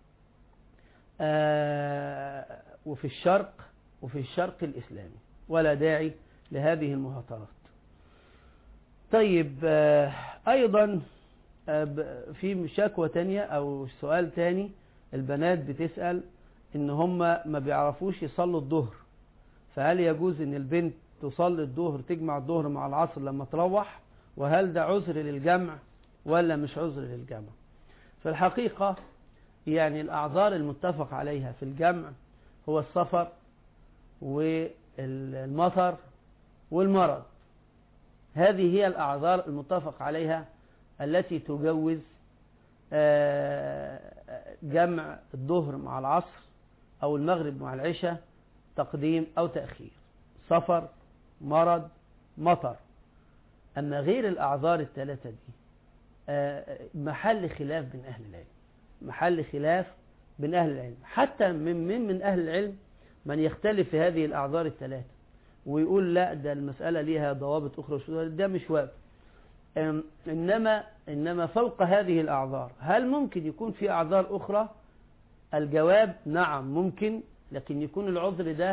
آه، وفي الشرق وفي الشرق الإسلامي ولا داعي لهذه المهاترات طيب آه، أيضا آه، ب- في شكوى تانية أو سؤال تاني البنات بتسأل إن هم ما بيعرفوش يصلوا الظهر فهل يجوز إن البنت تصلي الظهر تجمع الظهر مع العصر لما تروح وهل ده عذر للجمع ولا مش عذر للجمع في الحقيقة يعني الأعذار المتفق عليها في الجمع هو السفر والمطر والمرض هذه هي الأعذار المتفق عليها التي تجوز آه، جمع الظهر مع العصر أو المغرب مع العشاء تقديم أو تأخير سفر مرض مطر أما غير الأعذار الثلاثة دي آه، محل خلاف بين أهل العلم محل خلاف بين أهل العلم حتى من من من أهل العلم من يختلف في هذه الأعذار الثلاثة ويقول لا ده المسألة ليها ضوابط أخرى وشروط، ده مش واجب أم، إنما إنما فوق هذه الأعذار هل ممكن يكون في أعذار أخرى الجواب نعم ممكن لكن يكون العذر ده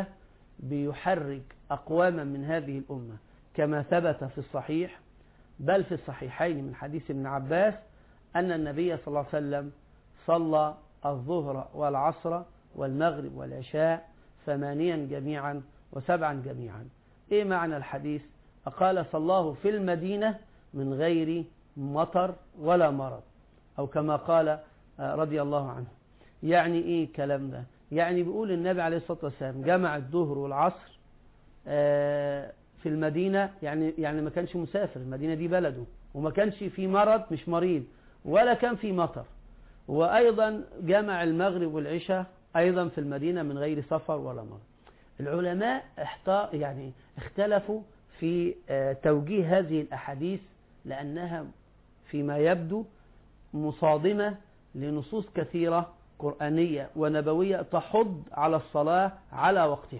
بيحرك أقواما من هذه الأمة كما ثبت في الصحيح بل في الصحيحين من حديث ابن عباس أن النبي صلى الله عليه وسلم صلى الظهر والعصر والمغرب والعشاء ثمانيا جميعا وسبعا جميعا ايه معنى الحديث قال صلاه في المدينة من غير مطر ولا مرض او كما قال آه، رضي الله عنه يعني ايه الكلام ده يعني بيقول النبي عليه الصلاة والسلام جمع الظهر والعصر آه، في المدينة يعني يعني ما كانش مسافر المدينة دي بلده وما كانش في مرض مش مريض ولا كان في مطر وأيضا جمع المغرب والعشاء أيضا في المدينة من غير سفر ولا مرض العلماء احتا يعني اختلفوا في آه، توجيه هذه الأحاديث لأنها فيما يبدو مصادمة لنصوص كثيرة قرآنية ونبوية تحض على الصلاة على وقتها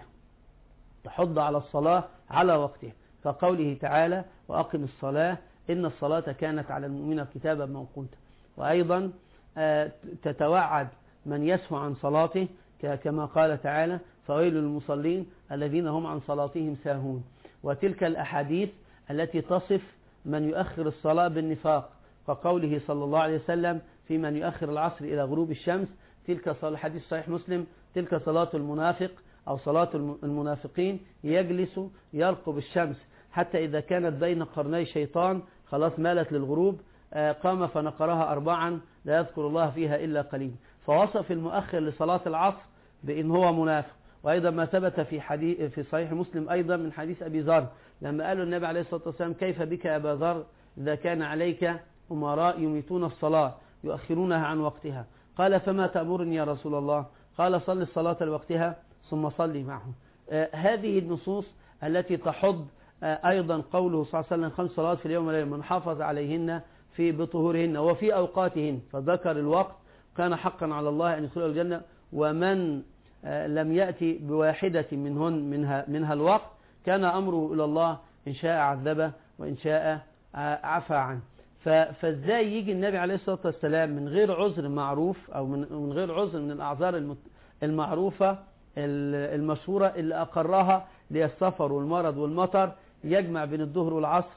تحض على الصلاة على وقتها كقوله تعالى وأقم الصلاة إن الصلاة كانت على المؤمنين كتابا موقوتا وأيضا آه، تتوعد من يسهو عن صلاته ك- كما قال تعالى فويل للمصلين الذين هم عن صلاتهم ساهون وتلك الأحاديث التي تصف من يؤخر الصلاة بالنفاق كقوله صلى الله عليه وسلم في من يؤخر العصر إلى غروب الشمس تلك صلاة حديث صحيح مسلم تلك صلاة المنافق أو صلاة الم- المنافقين يجلس يرقب الشمس حتى إذا كانت بين قرني شيطان خلاص مالت للغروب آه، قام فنقرها أربعا لا يذكر الله فيها إلا قليل فوصف المؤخر لصلاة العصر بأن هو منافق وأيضا ما ثبت في حديث في صحيح مسلم أيضا من حديث أبي ذر لما قالوا النبي عليه الصلاة والسلام كيف بك يا أبا ذر إذا كان عليك أمراء يميتون الصلاة يؤخرونها عن وقتها قال فما تأمرني يا رسول الله قال صل الصلاة لوقتها ثم صلي معهم آه، هذه النصوص التي تحض آه، أيضا قوله صلى الله عليه وسلم خمس صلوات في اليوم والليلة من حافظ عليهن في بطهورهن وفي أوقاتهن فذكر الوقت كان حقا على الله أن يدخله الجنة ومن آه، لم يأتي بواحدة منهن منها, منها الوقت كان أمره إلى الله إن شاء عذبه وإن شاء آه، عفى عنه ف- فازاي يجي النبي عليه الصلاة والسلام من غير عذر معروف أو من من غير عذر من الأعذار المت- المعروفة ال- المشهورة اللي أقرها للسفر والمرض والمطر يجمع بين الظهر والعصر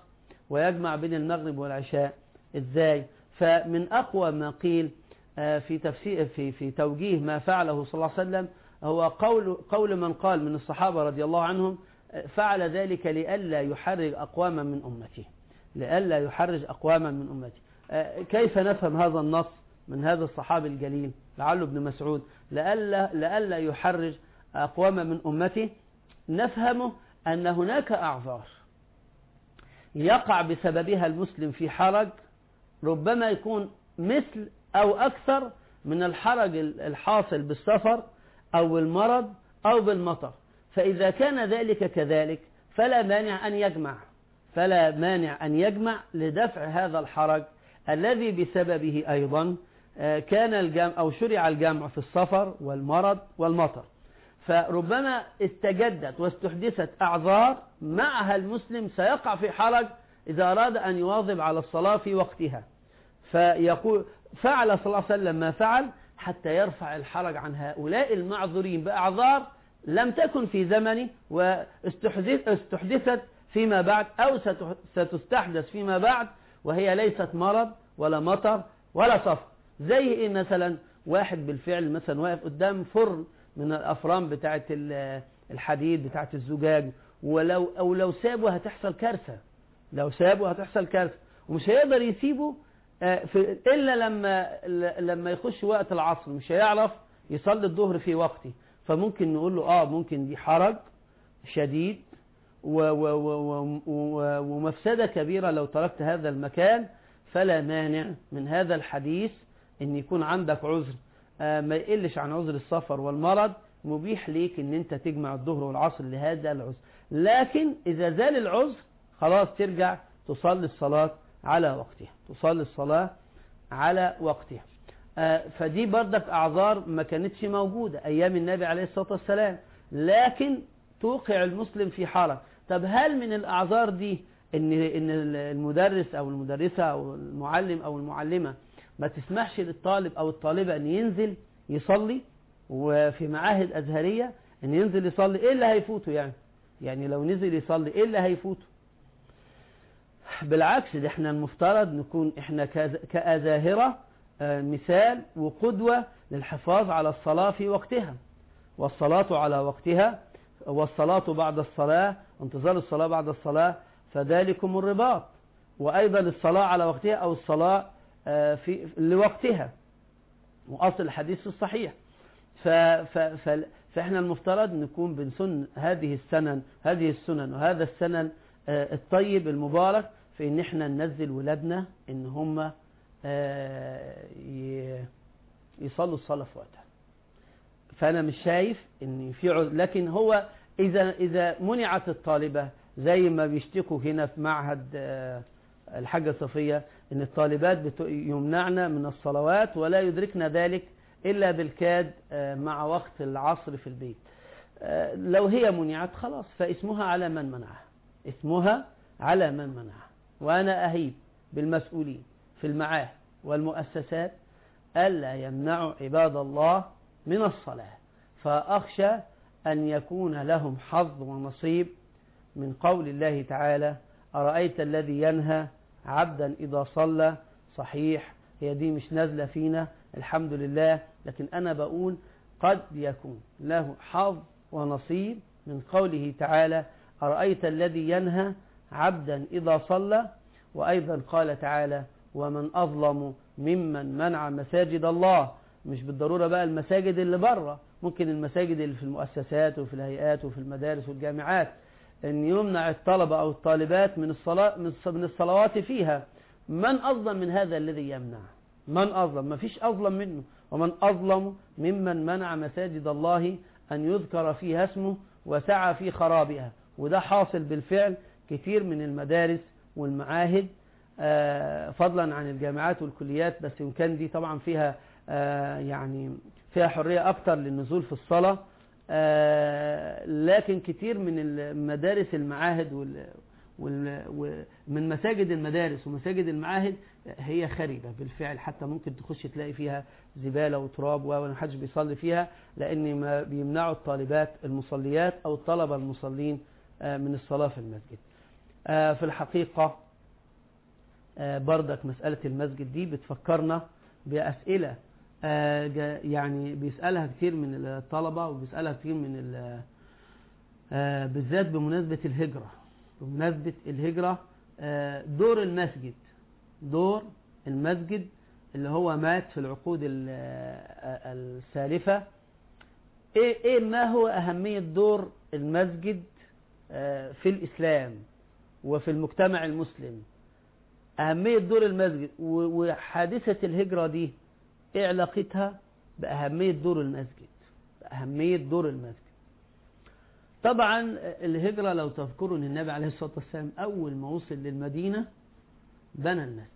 ويجمع بين المغرب والعشاء ازاي فمن اقوى ما قيل آه، في تفسير في في توجيه ما فعله صلى الله عليه وسلم هو قول قول من قال من الصحابه رضي الله عنهم آه، فعل ذلك لئلا يحرج اقواما من امته لئلا يحرج اقواما من امته آه، كيف نفهم هذا النص من هذا الصحابي الجليل لعله ابن مسعود لئلا لئلا يحرج اقواما من امته نفهمه ان هناك اعذار يقع بسببها المسلم في حرج ربما يكون مثل أو أكثر من الحرج الحاصل بالسفر أو بالمرض أو بالمطر فإذا كان ذلك كذلك فلا مانع أن يجمع فلا مانع أن يجمع لدفع هذا الحرج الذي بسببه أيضا آه، كان الجمع أو شرع الجمع في السفر والمرض والمطر فربما استجدت واستحدثت أعذار معها المسلم سيقع في حرج إذا أراد أن يواظب على الصلاة في وقتها فيقول فعل صلى الله عليه وسلم ما فعل حتى يرفع الحرج عن هؤلاء المعذورين بأعذار لم تكن في زمنه واستحدثت فيما بعد أو ستستحدث فيما بعد وهي ليست مرض ولا مطر ولا صفر زي إيه مثلا واحد بالفعل مثلا واقف قدام فرن من الأفران بتاعة الحديد بتاعة الزجاج ولو أو لو سابه هتحصل كارثة لو سابه هتحصل كارثة ومش هيقدر يسيبه آه، في إلا لما لما يخش وقت العصر مش هيعرف يصلي الظهر في وقته فممكن نقول له اه ممكن دي حرج شديد و و و و ومفسدة كبيرة لو تركت هذا المكان فلا مانع من هذا الحديث ان يكون عندك عذر آه، ما يقلش عن عذر السفر والمرض مبيح ليك ان انت تجمع الظهر والعصر لهذا العذر لكن اذا زال العذر خلاص ترجع تصلي الصلاة على وقتها تصلي الصلاة على وقتها آه، فدي بردك أعذار ما كانتش موجودة أيام النبي عليه الصلاة والسلام لكن توقع المسلم في حالة طب هل من الأعذار دي إن إن المدرس أو المدرسة أو المعلم أو المعلمة ما تسمحش للطالب أو الطالبة أن ينزل يصلي وفي معاهد أزهرية أن ينزل يصلي إيه اللي هيفوته يعني يعني لو نزل يصلي إيه اللي هيفوته بالعكس ده احنا المفترض نكون احنا كأزاهرة آه، مثال وقدوة للحفاظ على الصلاة في وقتها والصلاة على وقتها والصلاة بعد الصلاة انتظار الصلاة بعد الصلاة فذلكم الرباط وأيضا الصلاة على وقتها أو الصلاة آه، في لوقتها وأصل الحديث الصحيح ف ف ف فإحنا المفترض نكون بنسن هذه السنن هذه السنن وهذا السنن آه، الطيب المبارك في ان احنا ننزل ولادنا ان هم آه، يصلوا الصلاة في وقتها فانا مش شايف ان في عذر لكن هو اذا اذا منعت الطالبة زي ما بيشتكوا هنا في معهد آه، الحاجة صفية ان الطالبات يمنعن من الصلوات ولا يدركن ذلك الا بالكاد آه، مع وقت العصر في البيت لو هي منعت خلاص فاسمها على من منعها اسمها على من منعها وأنا أهيب بالمسؤولين في المعاهد والمؤسسات ألا يمنعوا عباد الله من الصلاة فأخشى أن يكون لهم حظ ونصيب من قول الله تعالى أرأيت الذي ينهى عبدا إذا صلى صحيح هي دي مش نازلة فينا الحمد لله لكن أنا بقول قد يكون له حظ ونصيب من قوله تعالى أرأيت الذي ينهى عبدا إذا صلى وأيضا قال تعالى ومن أظلم ممن منع مساجد الله مش بالضرورة بقى المساجد اللي بره ممكن المساجد اللي في المؤسسات وفي الهيئات وفي المدارس والجامعات أن يمنع الطلبة أو الطالبات من الصلاة من الصلوات فيها من أظلم من هذا الذي يمنع من أظلم ما فيش أظلم منه ومن أظلم ممن منع مساجد الله أن يذكر فيها اسمه وسعى في خرابها وده حاصل بالفعل كثير من المدارس والمعاهد آه، فضلا عن الجامعات والكليات بس إن كان دي طبعا فيها آه، يعني فيها حرية أكتر للنزول في الصلاة آه، لكن كتير من المدارس المعاهد ومن مساجد المدارس ومساجد المعاهد هي خربة بالفعل حتى ممكن تخش تلاقي فيها زبالة وتراب وما حدش بيصلي فيها لأن ما بيمنعوا الطالبات المصليات أو الطلبة المصلين من الصلاة في المسجد في الحقيقة آه، بردك مسألة المسجد دي بتفكرنا بأسئلة آه، جا- يعني بيسألها كتير من الطلبة وبيسألها كتير من ال- آه، بالذات بمناسبة الهجرة بمناسبة الهجرة آه، دور المسجد دور المسجد اللي هو مات في العقود ال- آه، السالفة ايه ايه ما هو أهمية دور المسجد آه، في الإسلام وفي المجتمع المسلم أهمية دور المسجد و- وحادثة الهجرة دي إيه علاقتها بأهمية دور المسجد بأهمية دور المسجد طبعا الهجرة لو تذكروا أن النبي عليه الصلاة والسلام أول ما وصل للمدينة بنى المسجد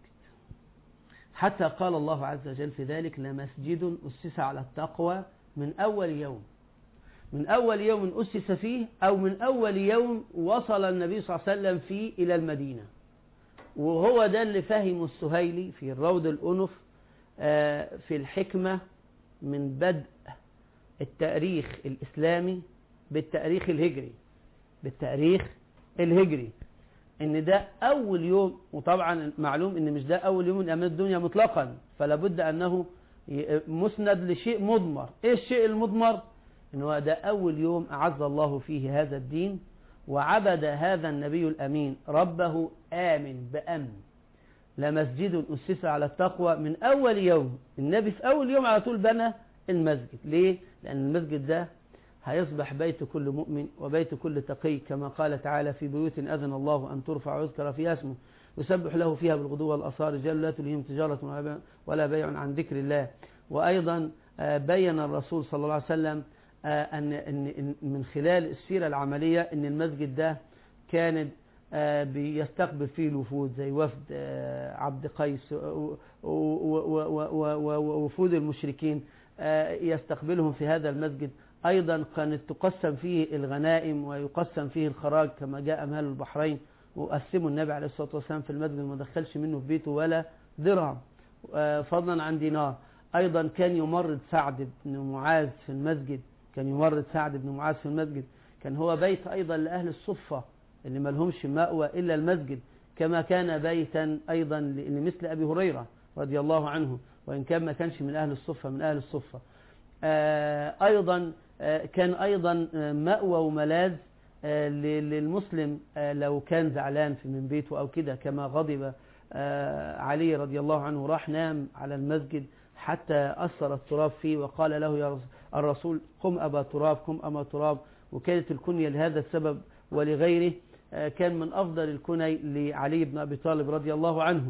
حتى قال الله عز وجل في ذلك لمسجد أسس على التقوى من أول يوم من أول يوم أسس فيه أو من أول يوم وصل النبي صلى الله عليه وسلم فيه إلى المدينة وهو ده اللي فهمه السهيلي في الروض الأنف آه، في الحكمة من بدء التاريخ الإسلامي بالتاريخ الهجري بالتاريخ الهجري ان ده اول يوم وطبعا معلوم ان مش ده اول يوم من ايام الدنيا مطلقا فلا بد انه ي- مسند لشيء مضمر ايه الشيء المضمر ان هو ده اول يوم اعز الله فيه هذا الدين وعبد هذا النبي الامين ربه امن بامن لمسجد أسس على التقوى من أول يوم النبي في أول يوم على طول بنى المسجد ليه؟ لأن المسجد ده هيصبح بيت كل مؤمن وبيت كل تقي كما قال تعالى في بيوت أذن الله أن ترفع ويذكر فيها اسمه يسبح له فيها بالغدو والأصال رجال لا تلهيهم تجارة ولا بيع- ولا بيع عن ذكر الله وأيضا آه، بين الرسول صلى الله عليه وسلم آه، أن أن- أن من خلال السيرة العملية أن المسجد ده كان آه، بيستقبل فيه الوفود زي وفد آه، عبد قيس و- و- و- و- و- و- ووفود المشركين آه، يستقبلهم في هذا المسجد أيضا كانت تقسم فيه الغنائم ويقسم فيه الخراج كما جاء مال البحرين وقسموا النبي عليه الصلاة والسلام في المسجد ما دخلش منه في بيته ولا درهم آه، فضلا عن دينار أيضا كان يمرض سعد بن معاذ في المسجد كان يمرض سعد بن معاذ في المسجد كان هو بيت أيضا لأهل الصفة اللي ما لهمش مأوى إلا المسجد كما كان بيتا أيضا لمثل أبي هريرة رضي الله عنه وإن كان ما كانش من أهل الصفة من أهل الصفة آه، أيضا آه، كان أيضا آه، مأوى وملاذ آه، ل- للمسلم آه، لو كان زعلان في من بيته أو كده كما غضب آه، علي رضي الله عنه راح نام على المسجد حتى أثر التراب فيه وقال له يا رس- الرسول قم أبا تراب قم أبا تراب وكانت الكنية لهذا السبب ولغيره آه، كان من أفضل الكني لعلي بن أبي طالب رضي الله عنه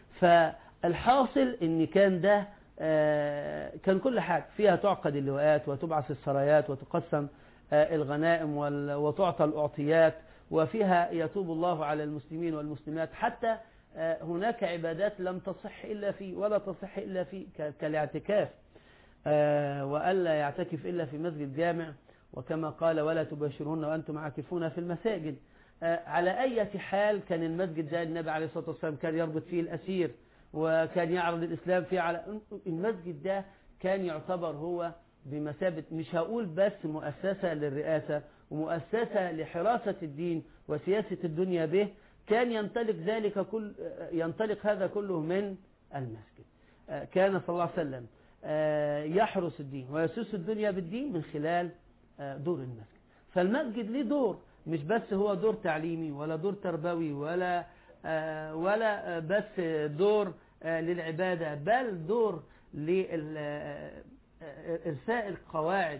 فالحاصل ان كان ده آه، كان كل حاجة فيها تعقد اللواءات وتبعث السرايات وتقسم آه، الغنائم وال- وتعطى الأعطيات وفيها يتوب الله على المسلمين والمسلمات حتى آه، هناك عبادات لم تصح إلا فيه ولا تصح إلا فيه ك- كالاعتكاف آه، وألا يعتكف إلا في مسجد جامع وكما قال ولا تباشرون وأنتم عاكفون في المساجد آه، على أي حال كان المسجد ده النبي عليه الصلاة والسلام كان يربط فيه الأسير وكان يعرض الإسلام فيه على المسجد ده كان يعتبر هو بمثابة مش هقول بس مؤسسة للرئاسة ومؤسسة لحراسة الدين وسياسة الدنيا به كان ينطلق ذلك كل ينطلق هذا كله من المسجد آه، كان صلى الله عليه وسلم آه، يحرس الدين ويسوس الدنيا بالدين من خلال آه، دور المسجد فالمسجد ليه دور مش بس هو دور تعليمي ولا دور تربوي ولا آه، ولا آه، بس دور آه، للعبادة بل دور لإرساء القواعد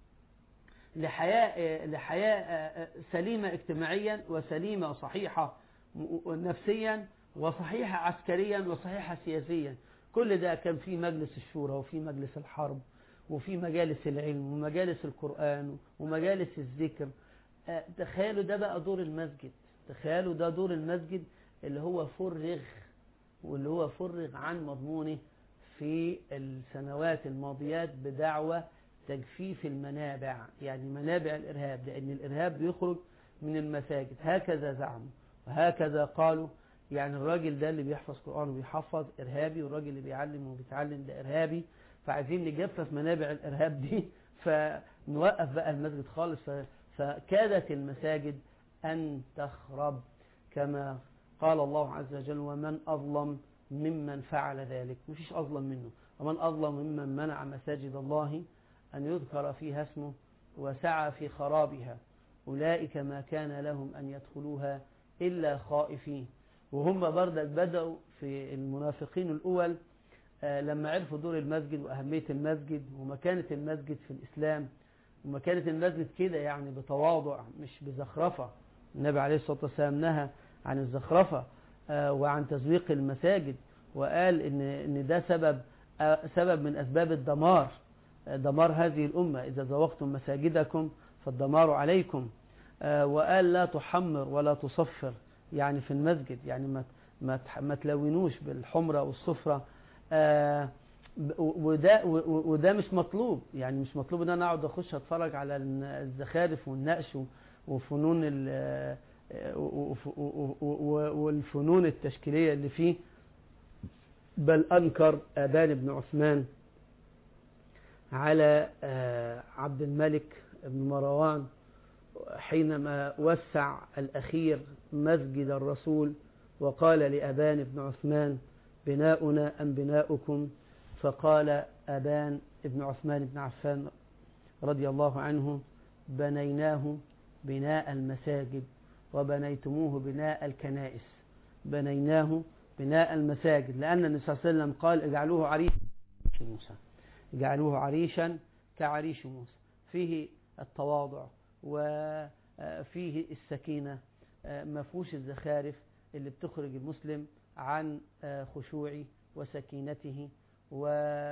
لحياة لحياة سليمة اجتماعيا وسليمة وصحيحة نفسيا وصحيحة عسكريا وصحيحة سياسيا كل ده كان في مجلس الشورى وفي مجلس الحرب وفي مجالس العلم ومجالس القرآن ومجالس الذكر آه، تخيلوا ده بقى دور المسجد تخيلوا ده دور المسجد اللي هو فرغ واللي هو فرغ عن مضمونه في السنوات الماضيات بدعوة تجفيف المنابع يعني منابع الإرهاب لأن الإرهاب بيخرج من المساجد هكذا زعموا وهكذا قالوا يعني الراجل ده اللي بيحفظ قرآن وبيحفظ إرهابي والراجل اللي بيعلم وبيتعلم ده إرهابي فعايزين نجفف منابع الإرهاب دي فنوقف بقى المسجد خالص ف- فكادت المساجد أن تخرب كما قال الله عز وجل ومن أظلم ممن فعل ذلك مفيش أظلم منه ومن أظلم ممن منع مساجد الله أن يذكر فيها اسمه وسعى في خرابها أولئك ما كان لهم أن يدخلوها إلا خائفين وهم بردك بدأوا في المنافقين الأول آه، لما عرفوا دور المسجد وأهمية المسجد ومكانة المسجد في الإسلام ومكانة المسجد كده يعني بتواضع مش بزخرفة النبي عليه الصلاة والسلام نهى عن الزخرفة آه، وعن تزويق المساجد وقال إن إن ده سبب آه، سبب من أسباب الدمار آه، دمار هذه الأمة إذا زوقتم مساجدكم فالدمار عليكم آه، وقال لا تحمر ولا تصفر يعني في المسجد يعني ما ما تح- ما تلونوش بالحمرة والصفرة آه، ب- وده و- وده مش مطلوب يعني مش مطلوب ان انا اقعد اخش اتفرج على الن- الزخارف والنقش و- وفنون ال- آه، و- و- و- و- والفنون التشكيليه اللي فيه بل انكر ابان بن عثمان على آه، عبد الملك بن مروان حينما وسع الأخير مسجد الرسول وقال لأبان بن عثمان بناؤنا أم بناؤكم فقال أبان بن عثمان بن عفان رضي الله عنه بنيناه بناء المساجد وبنيتموه بناء الكنائس بنيناه بناء المساجد لأن النبي صلى الله عليه وسلم قال اجعلوه عريشا موسى اجعلوه عريشا كعريش موسى فيه التواضع وفيه السكينة ما فيهوش الزخارف اللي بتخرج المسلم عن خشوعه وسكينته و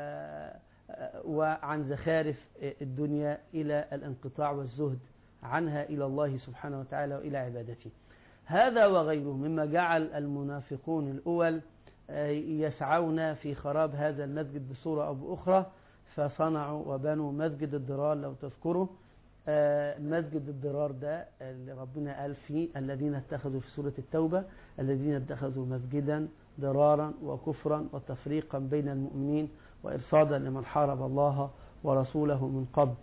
وعن زخارف الدنيا إلى الانقطاع والزهد عنها إلى الله سبحانه وتعالى وإلى عبادته هذا وغيره مما جعل المنافقون الأول يسعون في خراب هذا المسجد بصورة أو بأخرى فصنعوا وبنوا مسجد الضرار لو تذكروا مسجد الضرار ده اللي ربنا قال فيه الذين اتخذوا في سورة التوبة الذين اتخذوا مسجدا ضرارا وكفرا وتفريقا بين المؤمنين وإرصادا لمن حارب الله ورسوله من قبل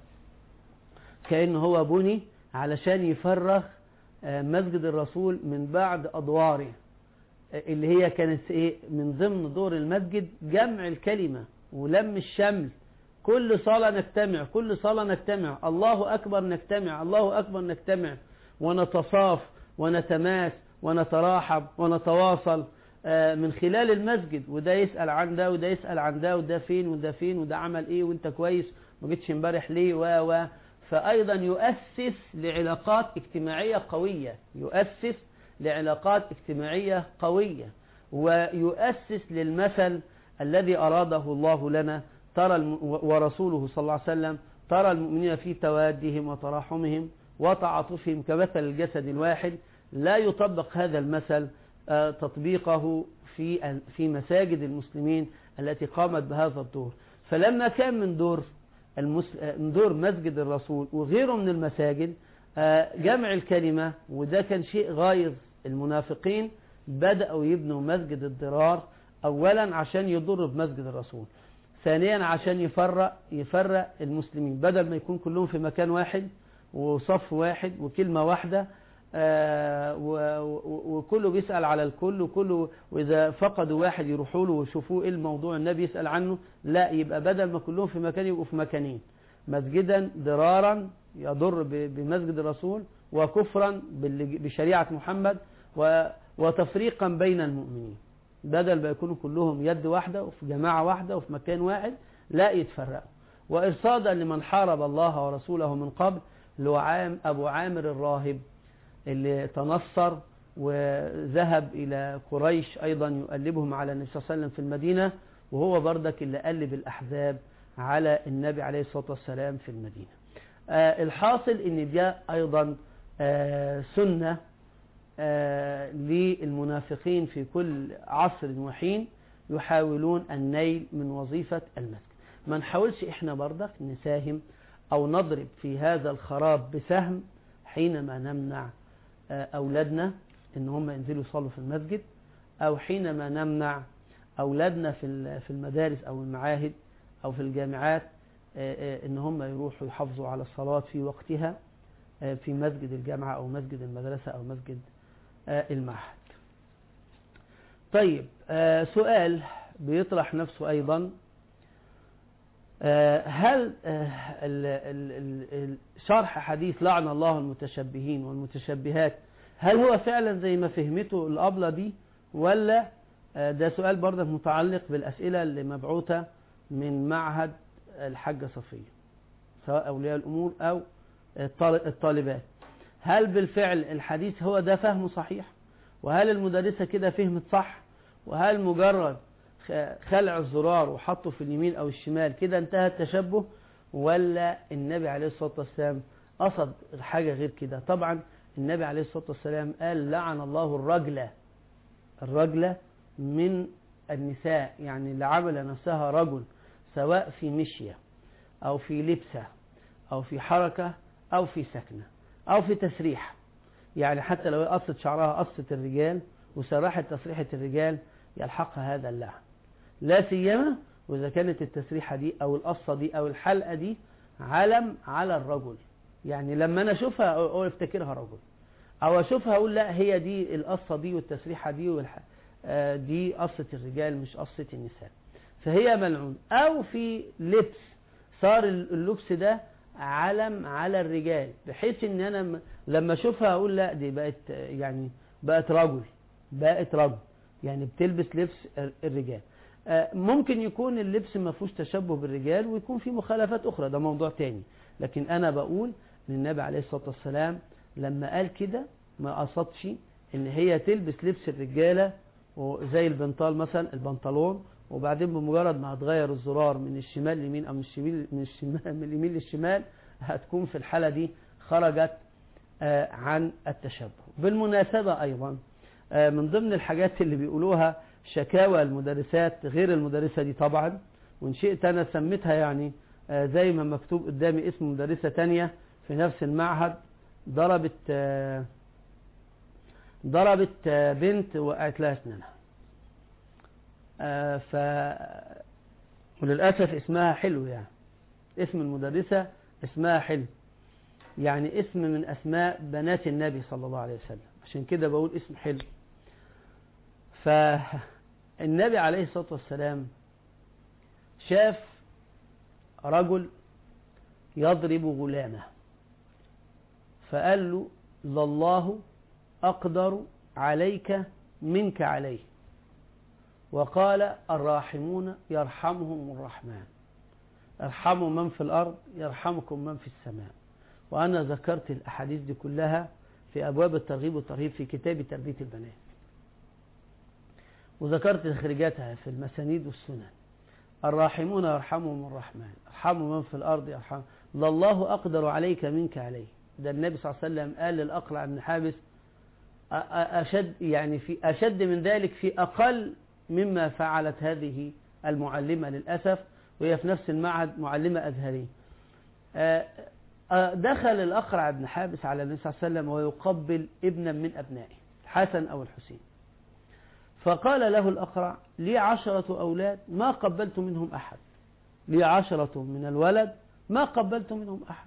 كأن هو بني علشان يفرغ مسجد الرسول من بعد أدواره اللي هي كانت ايه من ضمن دور المسجد جمع الكلمة ولم الشمل كل صلاة نجتمع كل صلاة نجتمع الله أكبر نجتمع الله أكبر نجتمع ونتصاف ونتماس ونتراحب ونتواصل من خلال المسجد وده يسأل عن ده وده يسأل عن ده وده فين وده فين وده عمل ايه وانت كويس ما جيتش امبارح ليه و و فأيضا يؤسس لعلاقات اجتماعية قوية يؤسس لعلاقات اجتماعية قوية ويؤسس للمثل الذي أراده الله لنا ترى الم... ورسوله صلى الله عليه وسلم ترى المؤمنين في توادهم وتراحمهم وتعاطفهم كمثل الجسد الواحد لا يطبق هذا المثل تطبيقه في في مساجد المسلمين التي قامت بهذا الدور فلما كان من دور المس... من دور مسجد الرسول وغيره من المساجد جمع الكلمة وده كان شيء غايظ المنافقين بدأوا يبنوا مسجد الضرار أولا عشان يضروا بمسجد الرسول ثانيا عشان يفرق يفرق المسلمين بدل ما يكون كلهم في مكان واحد وصف واحد وكلمة واحدة آه وكله بيسأل على الكل وكله وإذا فقدوا واحد يروحوا له ويشوفوه إيه الموضوع النبي يسأل عنه لا يبقى بدل ما كلهم في مكان يبقوا في مكانين مسجدا ضرارا يضر بمسجد الرسول وكفرا بشريعة محمد وتفريقا بين المؤمنين بدل ما يكونوا كلهم يد واحدة وفي جماعة واحدة وفي مكان واحد لا يتفرقوا وإرصادا لمن حارب الله ورسوله من قبل اللي هو عام أبو عامر الراهب اللي تنصر وذهب إلى قريش أيضا يقلبهم على النبي صلى الله عليه وسلم في المدينة وهو بردك اللي قلب الأحزاب على النبي عليه الصلاة والسلام في المدينة آه الحاصل ان ده ايضا آه سنة آه للمنافقين في كل عصر وحين يحاولون النيل من وظيفة المسجد ما نحاولش احنا بردك نساهم او نضرب في هذا الخراب بسهم حينما نمنع اولادنا ان هم ينزلوا يصلوا في المسجد او حينما نمنع اولادنا في في المدارس او المعاهد او في الجامعات ان هم يروحوا يحافظوا على الصلاة في وقتها في مسجد الجامعة او مسجد المدرسة او مسجد المعهد طيب آه سؤال بيطرح نفسه أيضا آه هل آه ال ال ال ال شرح حديث لعن الله المتشبهين والمتشبهات هل هو فعلا زي ما فهمته الأبلة دي ولا آه ده سؤال برضك متعلق بالأسئلة اللي مبعوثة من معهد الحاجة صفية سواء أولياء الأمور أو الطال- الطالبات هل بالفعل الحديث هو ده فهمه صحيح وهل المدرسة كده فهمت صح وهل مجرد خ- خلع الزرار وحطه في اليمين أو الشمال كده انتهى التشبه ولا النبي عليه الصلاة والسلام قصد حاجة غير كده طبعا النبي عليه الصلاة والسلام قال لعن الله الرجلة الرجلة من النساء يعني اللي عمل نفسها رجل سواء في مشية أو في لبسة أو في حركة أو في سكنة أو في تسريح يعني حتى لو هي قصت شعرها قصة الرجال وسرحت تسريحة الرجال يلحقها هذا اللعن لا سيما وإذا كانت التسريحة دي أو القصة دي أو الحلقة دي علم على الرجل يعني لما أنا أشوفها أقول افتكرها رجل أو أشوفها أقول لا هي دي القصة دي والتسريحة دي والح... آه دي قصة الرجال مش قصة النساء فهي ملعون أو في لبس صار اللبس ده علم على الرجال بحيث ان انا م- لما اشوفها اقول لا دي بقت آه، يعني بقت رجل بقت رجل يعني بتلبس لبس ال- الرجال آه، ممكن يكون اللبس ما فيهوش تشبه بالرجال ويكون في مخالفات اخرى ده موضوع تاني لكن انا بقول ان النبي عليه الصلاه والسلام لما قال كده ما قصدش ان هي تلبس لبس الرجاله وزي البنطال مثلا البنطلون وبعدين بمجرد ما هتغير الزرار من الشمال لليمين او من الشمال من الشمال من اليمين للشمال هتكون في الحاله دي خرجت آه، عن التشبه بالمناسبه ايضا آه، من ضمن الحاجات اللي بيقولوها شكاوى المدرسات غير المدرسه دي طبعا وان شئت انا سميتها يعني آه، زي ما مكتوب قدامي اسم مدرسه تانية في نفس المعهد ضربت آه، ضربت آه، بنت وقعت لها اسنانها آه، ف وللأسف اسمها حلو يعني اسم المدرسة اسمها حلو يعني اسم من أسماء بنات النبي صلى الله عليه وسلم عشان كده بقول اسم حلو فالنبي عليه الصلاة والسلام شاف رجل يضرب غلامه فقال له لله أقدر عليك منك عليه وقال الراحمون يرحمهم الرحمن ارحموا من في الأرض يرحمكم من في السماء وأنا ذكرت الأحاديث دي كلها في أبواب الترغيب والترهيب في كتاب تربية البنات وذكرت تخريجاتها في المسانيد والسنن الراحمون يرحمهم الرحمن ارحموا من في الأرض يرحم لله أقدر عليك منك عليه ده النبي صلى الله عليه وسلم قال للأقرع بن حابس أ- أ- أشد يعني في أشد من ذلك في أقل مما فعلت هذه المعلمة للأسف وهي في نفس المعهد معلمة أزهرية آه، آه، دخل الأقرع بن حابس على النبي صلى الله عليه وسلم ويقبل ابنا من أبنائه الحسن أو الحسين فقال له الأقرع لي عشرة أولاد ما قبلت منهم أحد لي عشرة من الولد ما قبلت منهم أحد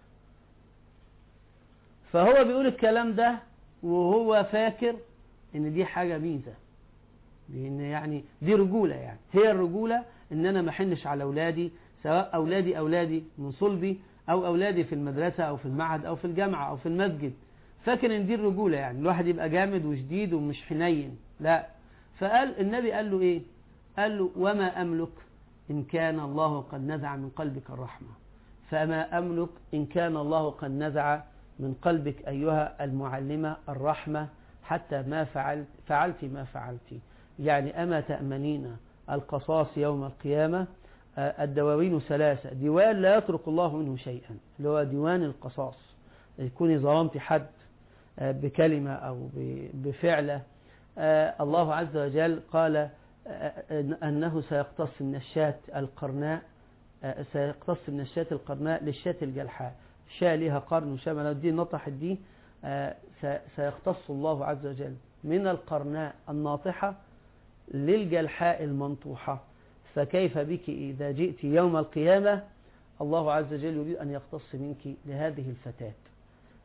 فهو بيقول الكلام ده وهو فاكر ان دي حاجة ميزة لان يعني دي رجولة يعني هي الرجولة ان انا ما احنش على اولادي سواء اولادي اولادي من صلبي او اولادي في المدرسة او في المعهد او في الجامعة او في المسجد فاكر ان دي الرجولة يعني الواحد يبقى جامد وشديد ومش حنين لا فقال النبي قال له ايه قال له وما املك ان كان الله قد نزع من قلبك الرحمة فما املك ان كان الله قد نزع من قلبك أيها المعلمة الرحمة حتى ما فعلت فعلت ما فعلت يعني أما تأمنين القصاص يوم القيامة آه، الدواوين ثلاثة ديوان لا يترك الله منه شيئا اللي هو ديوان القصاص يكوني ظلمت حد آه، بكلمة أو ب- بفعلة آه، الله عز وجل قال آه، آه، أنه سيقتص من الشاة القرناء آه، سيقتص من الشاة القرناء للشاة الجلحاء شاة لها قرن وشاة لو دي نطحت دي آه، س- سيقتص الله عز وجل من القرناء الناطحة للجلحاء المنطوحة فكيف بك إذا جئت يوم القيامة الله عز وجل يريد أن يقتص منك لهذه الفتاة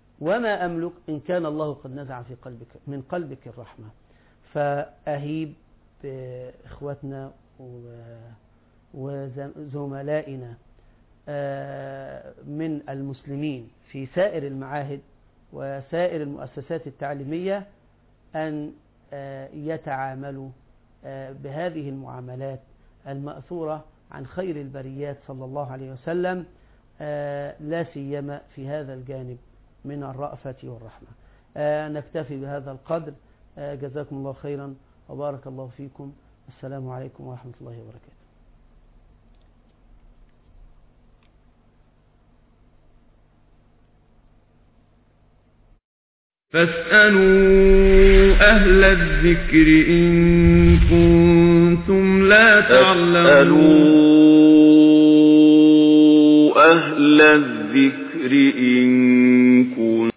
وما أملك إن كان الله قد نزع في قلبك من قلبك الرحمة فأهيب بإخواتنا و- وزملائنا آه، من المسلمين في سائر المعاهد وسائر المؤسسات التعليمية أن آه، يتعاملوا آه، بهذه المعاملات المأثورة عن خير البريات صلى الله عليه وسلم آه، لا سيما في هذا الجانب من الرأفة والرحمة آه، نكتفي بهذا القدر آه، جزاكم الله خيرا وبارك الله فيكم السلام عليكم ورحمة الله وبركاته فاسألوا أهل الذكر إن كنتم لا تعلمون فاسألوا أهل الذكر إن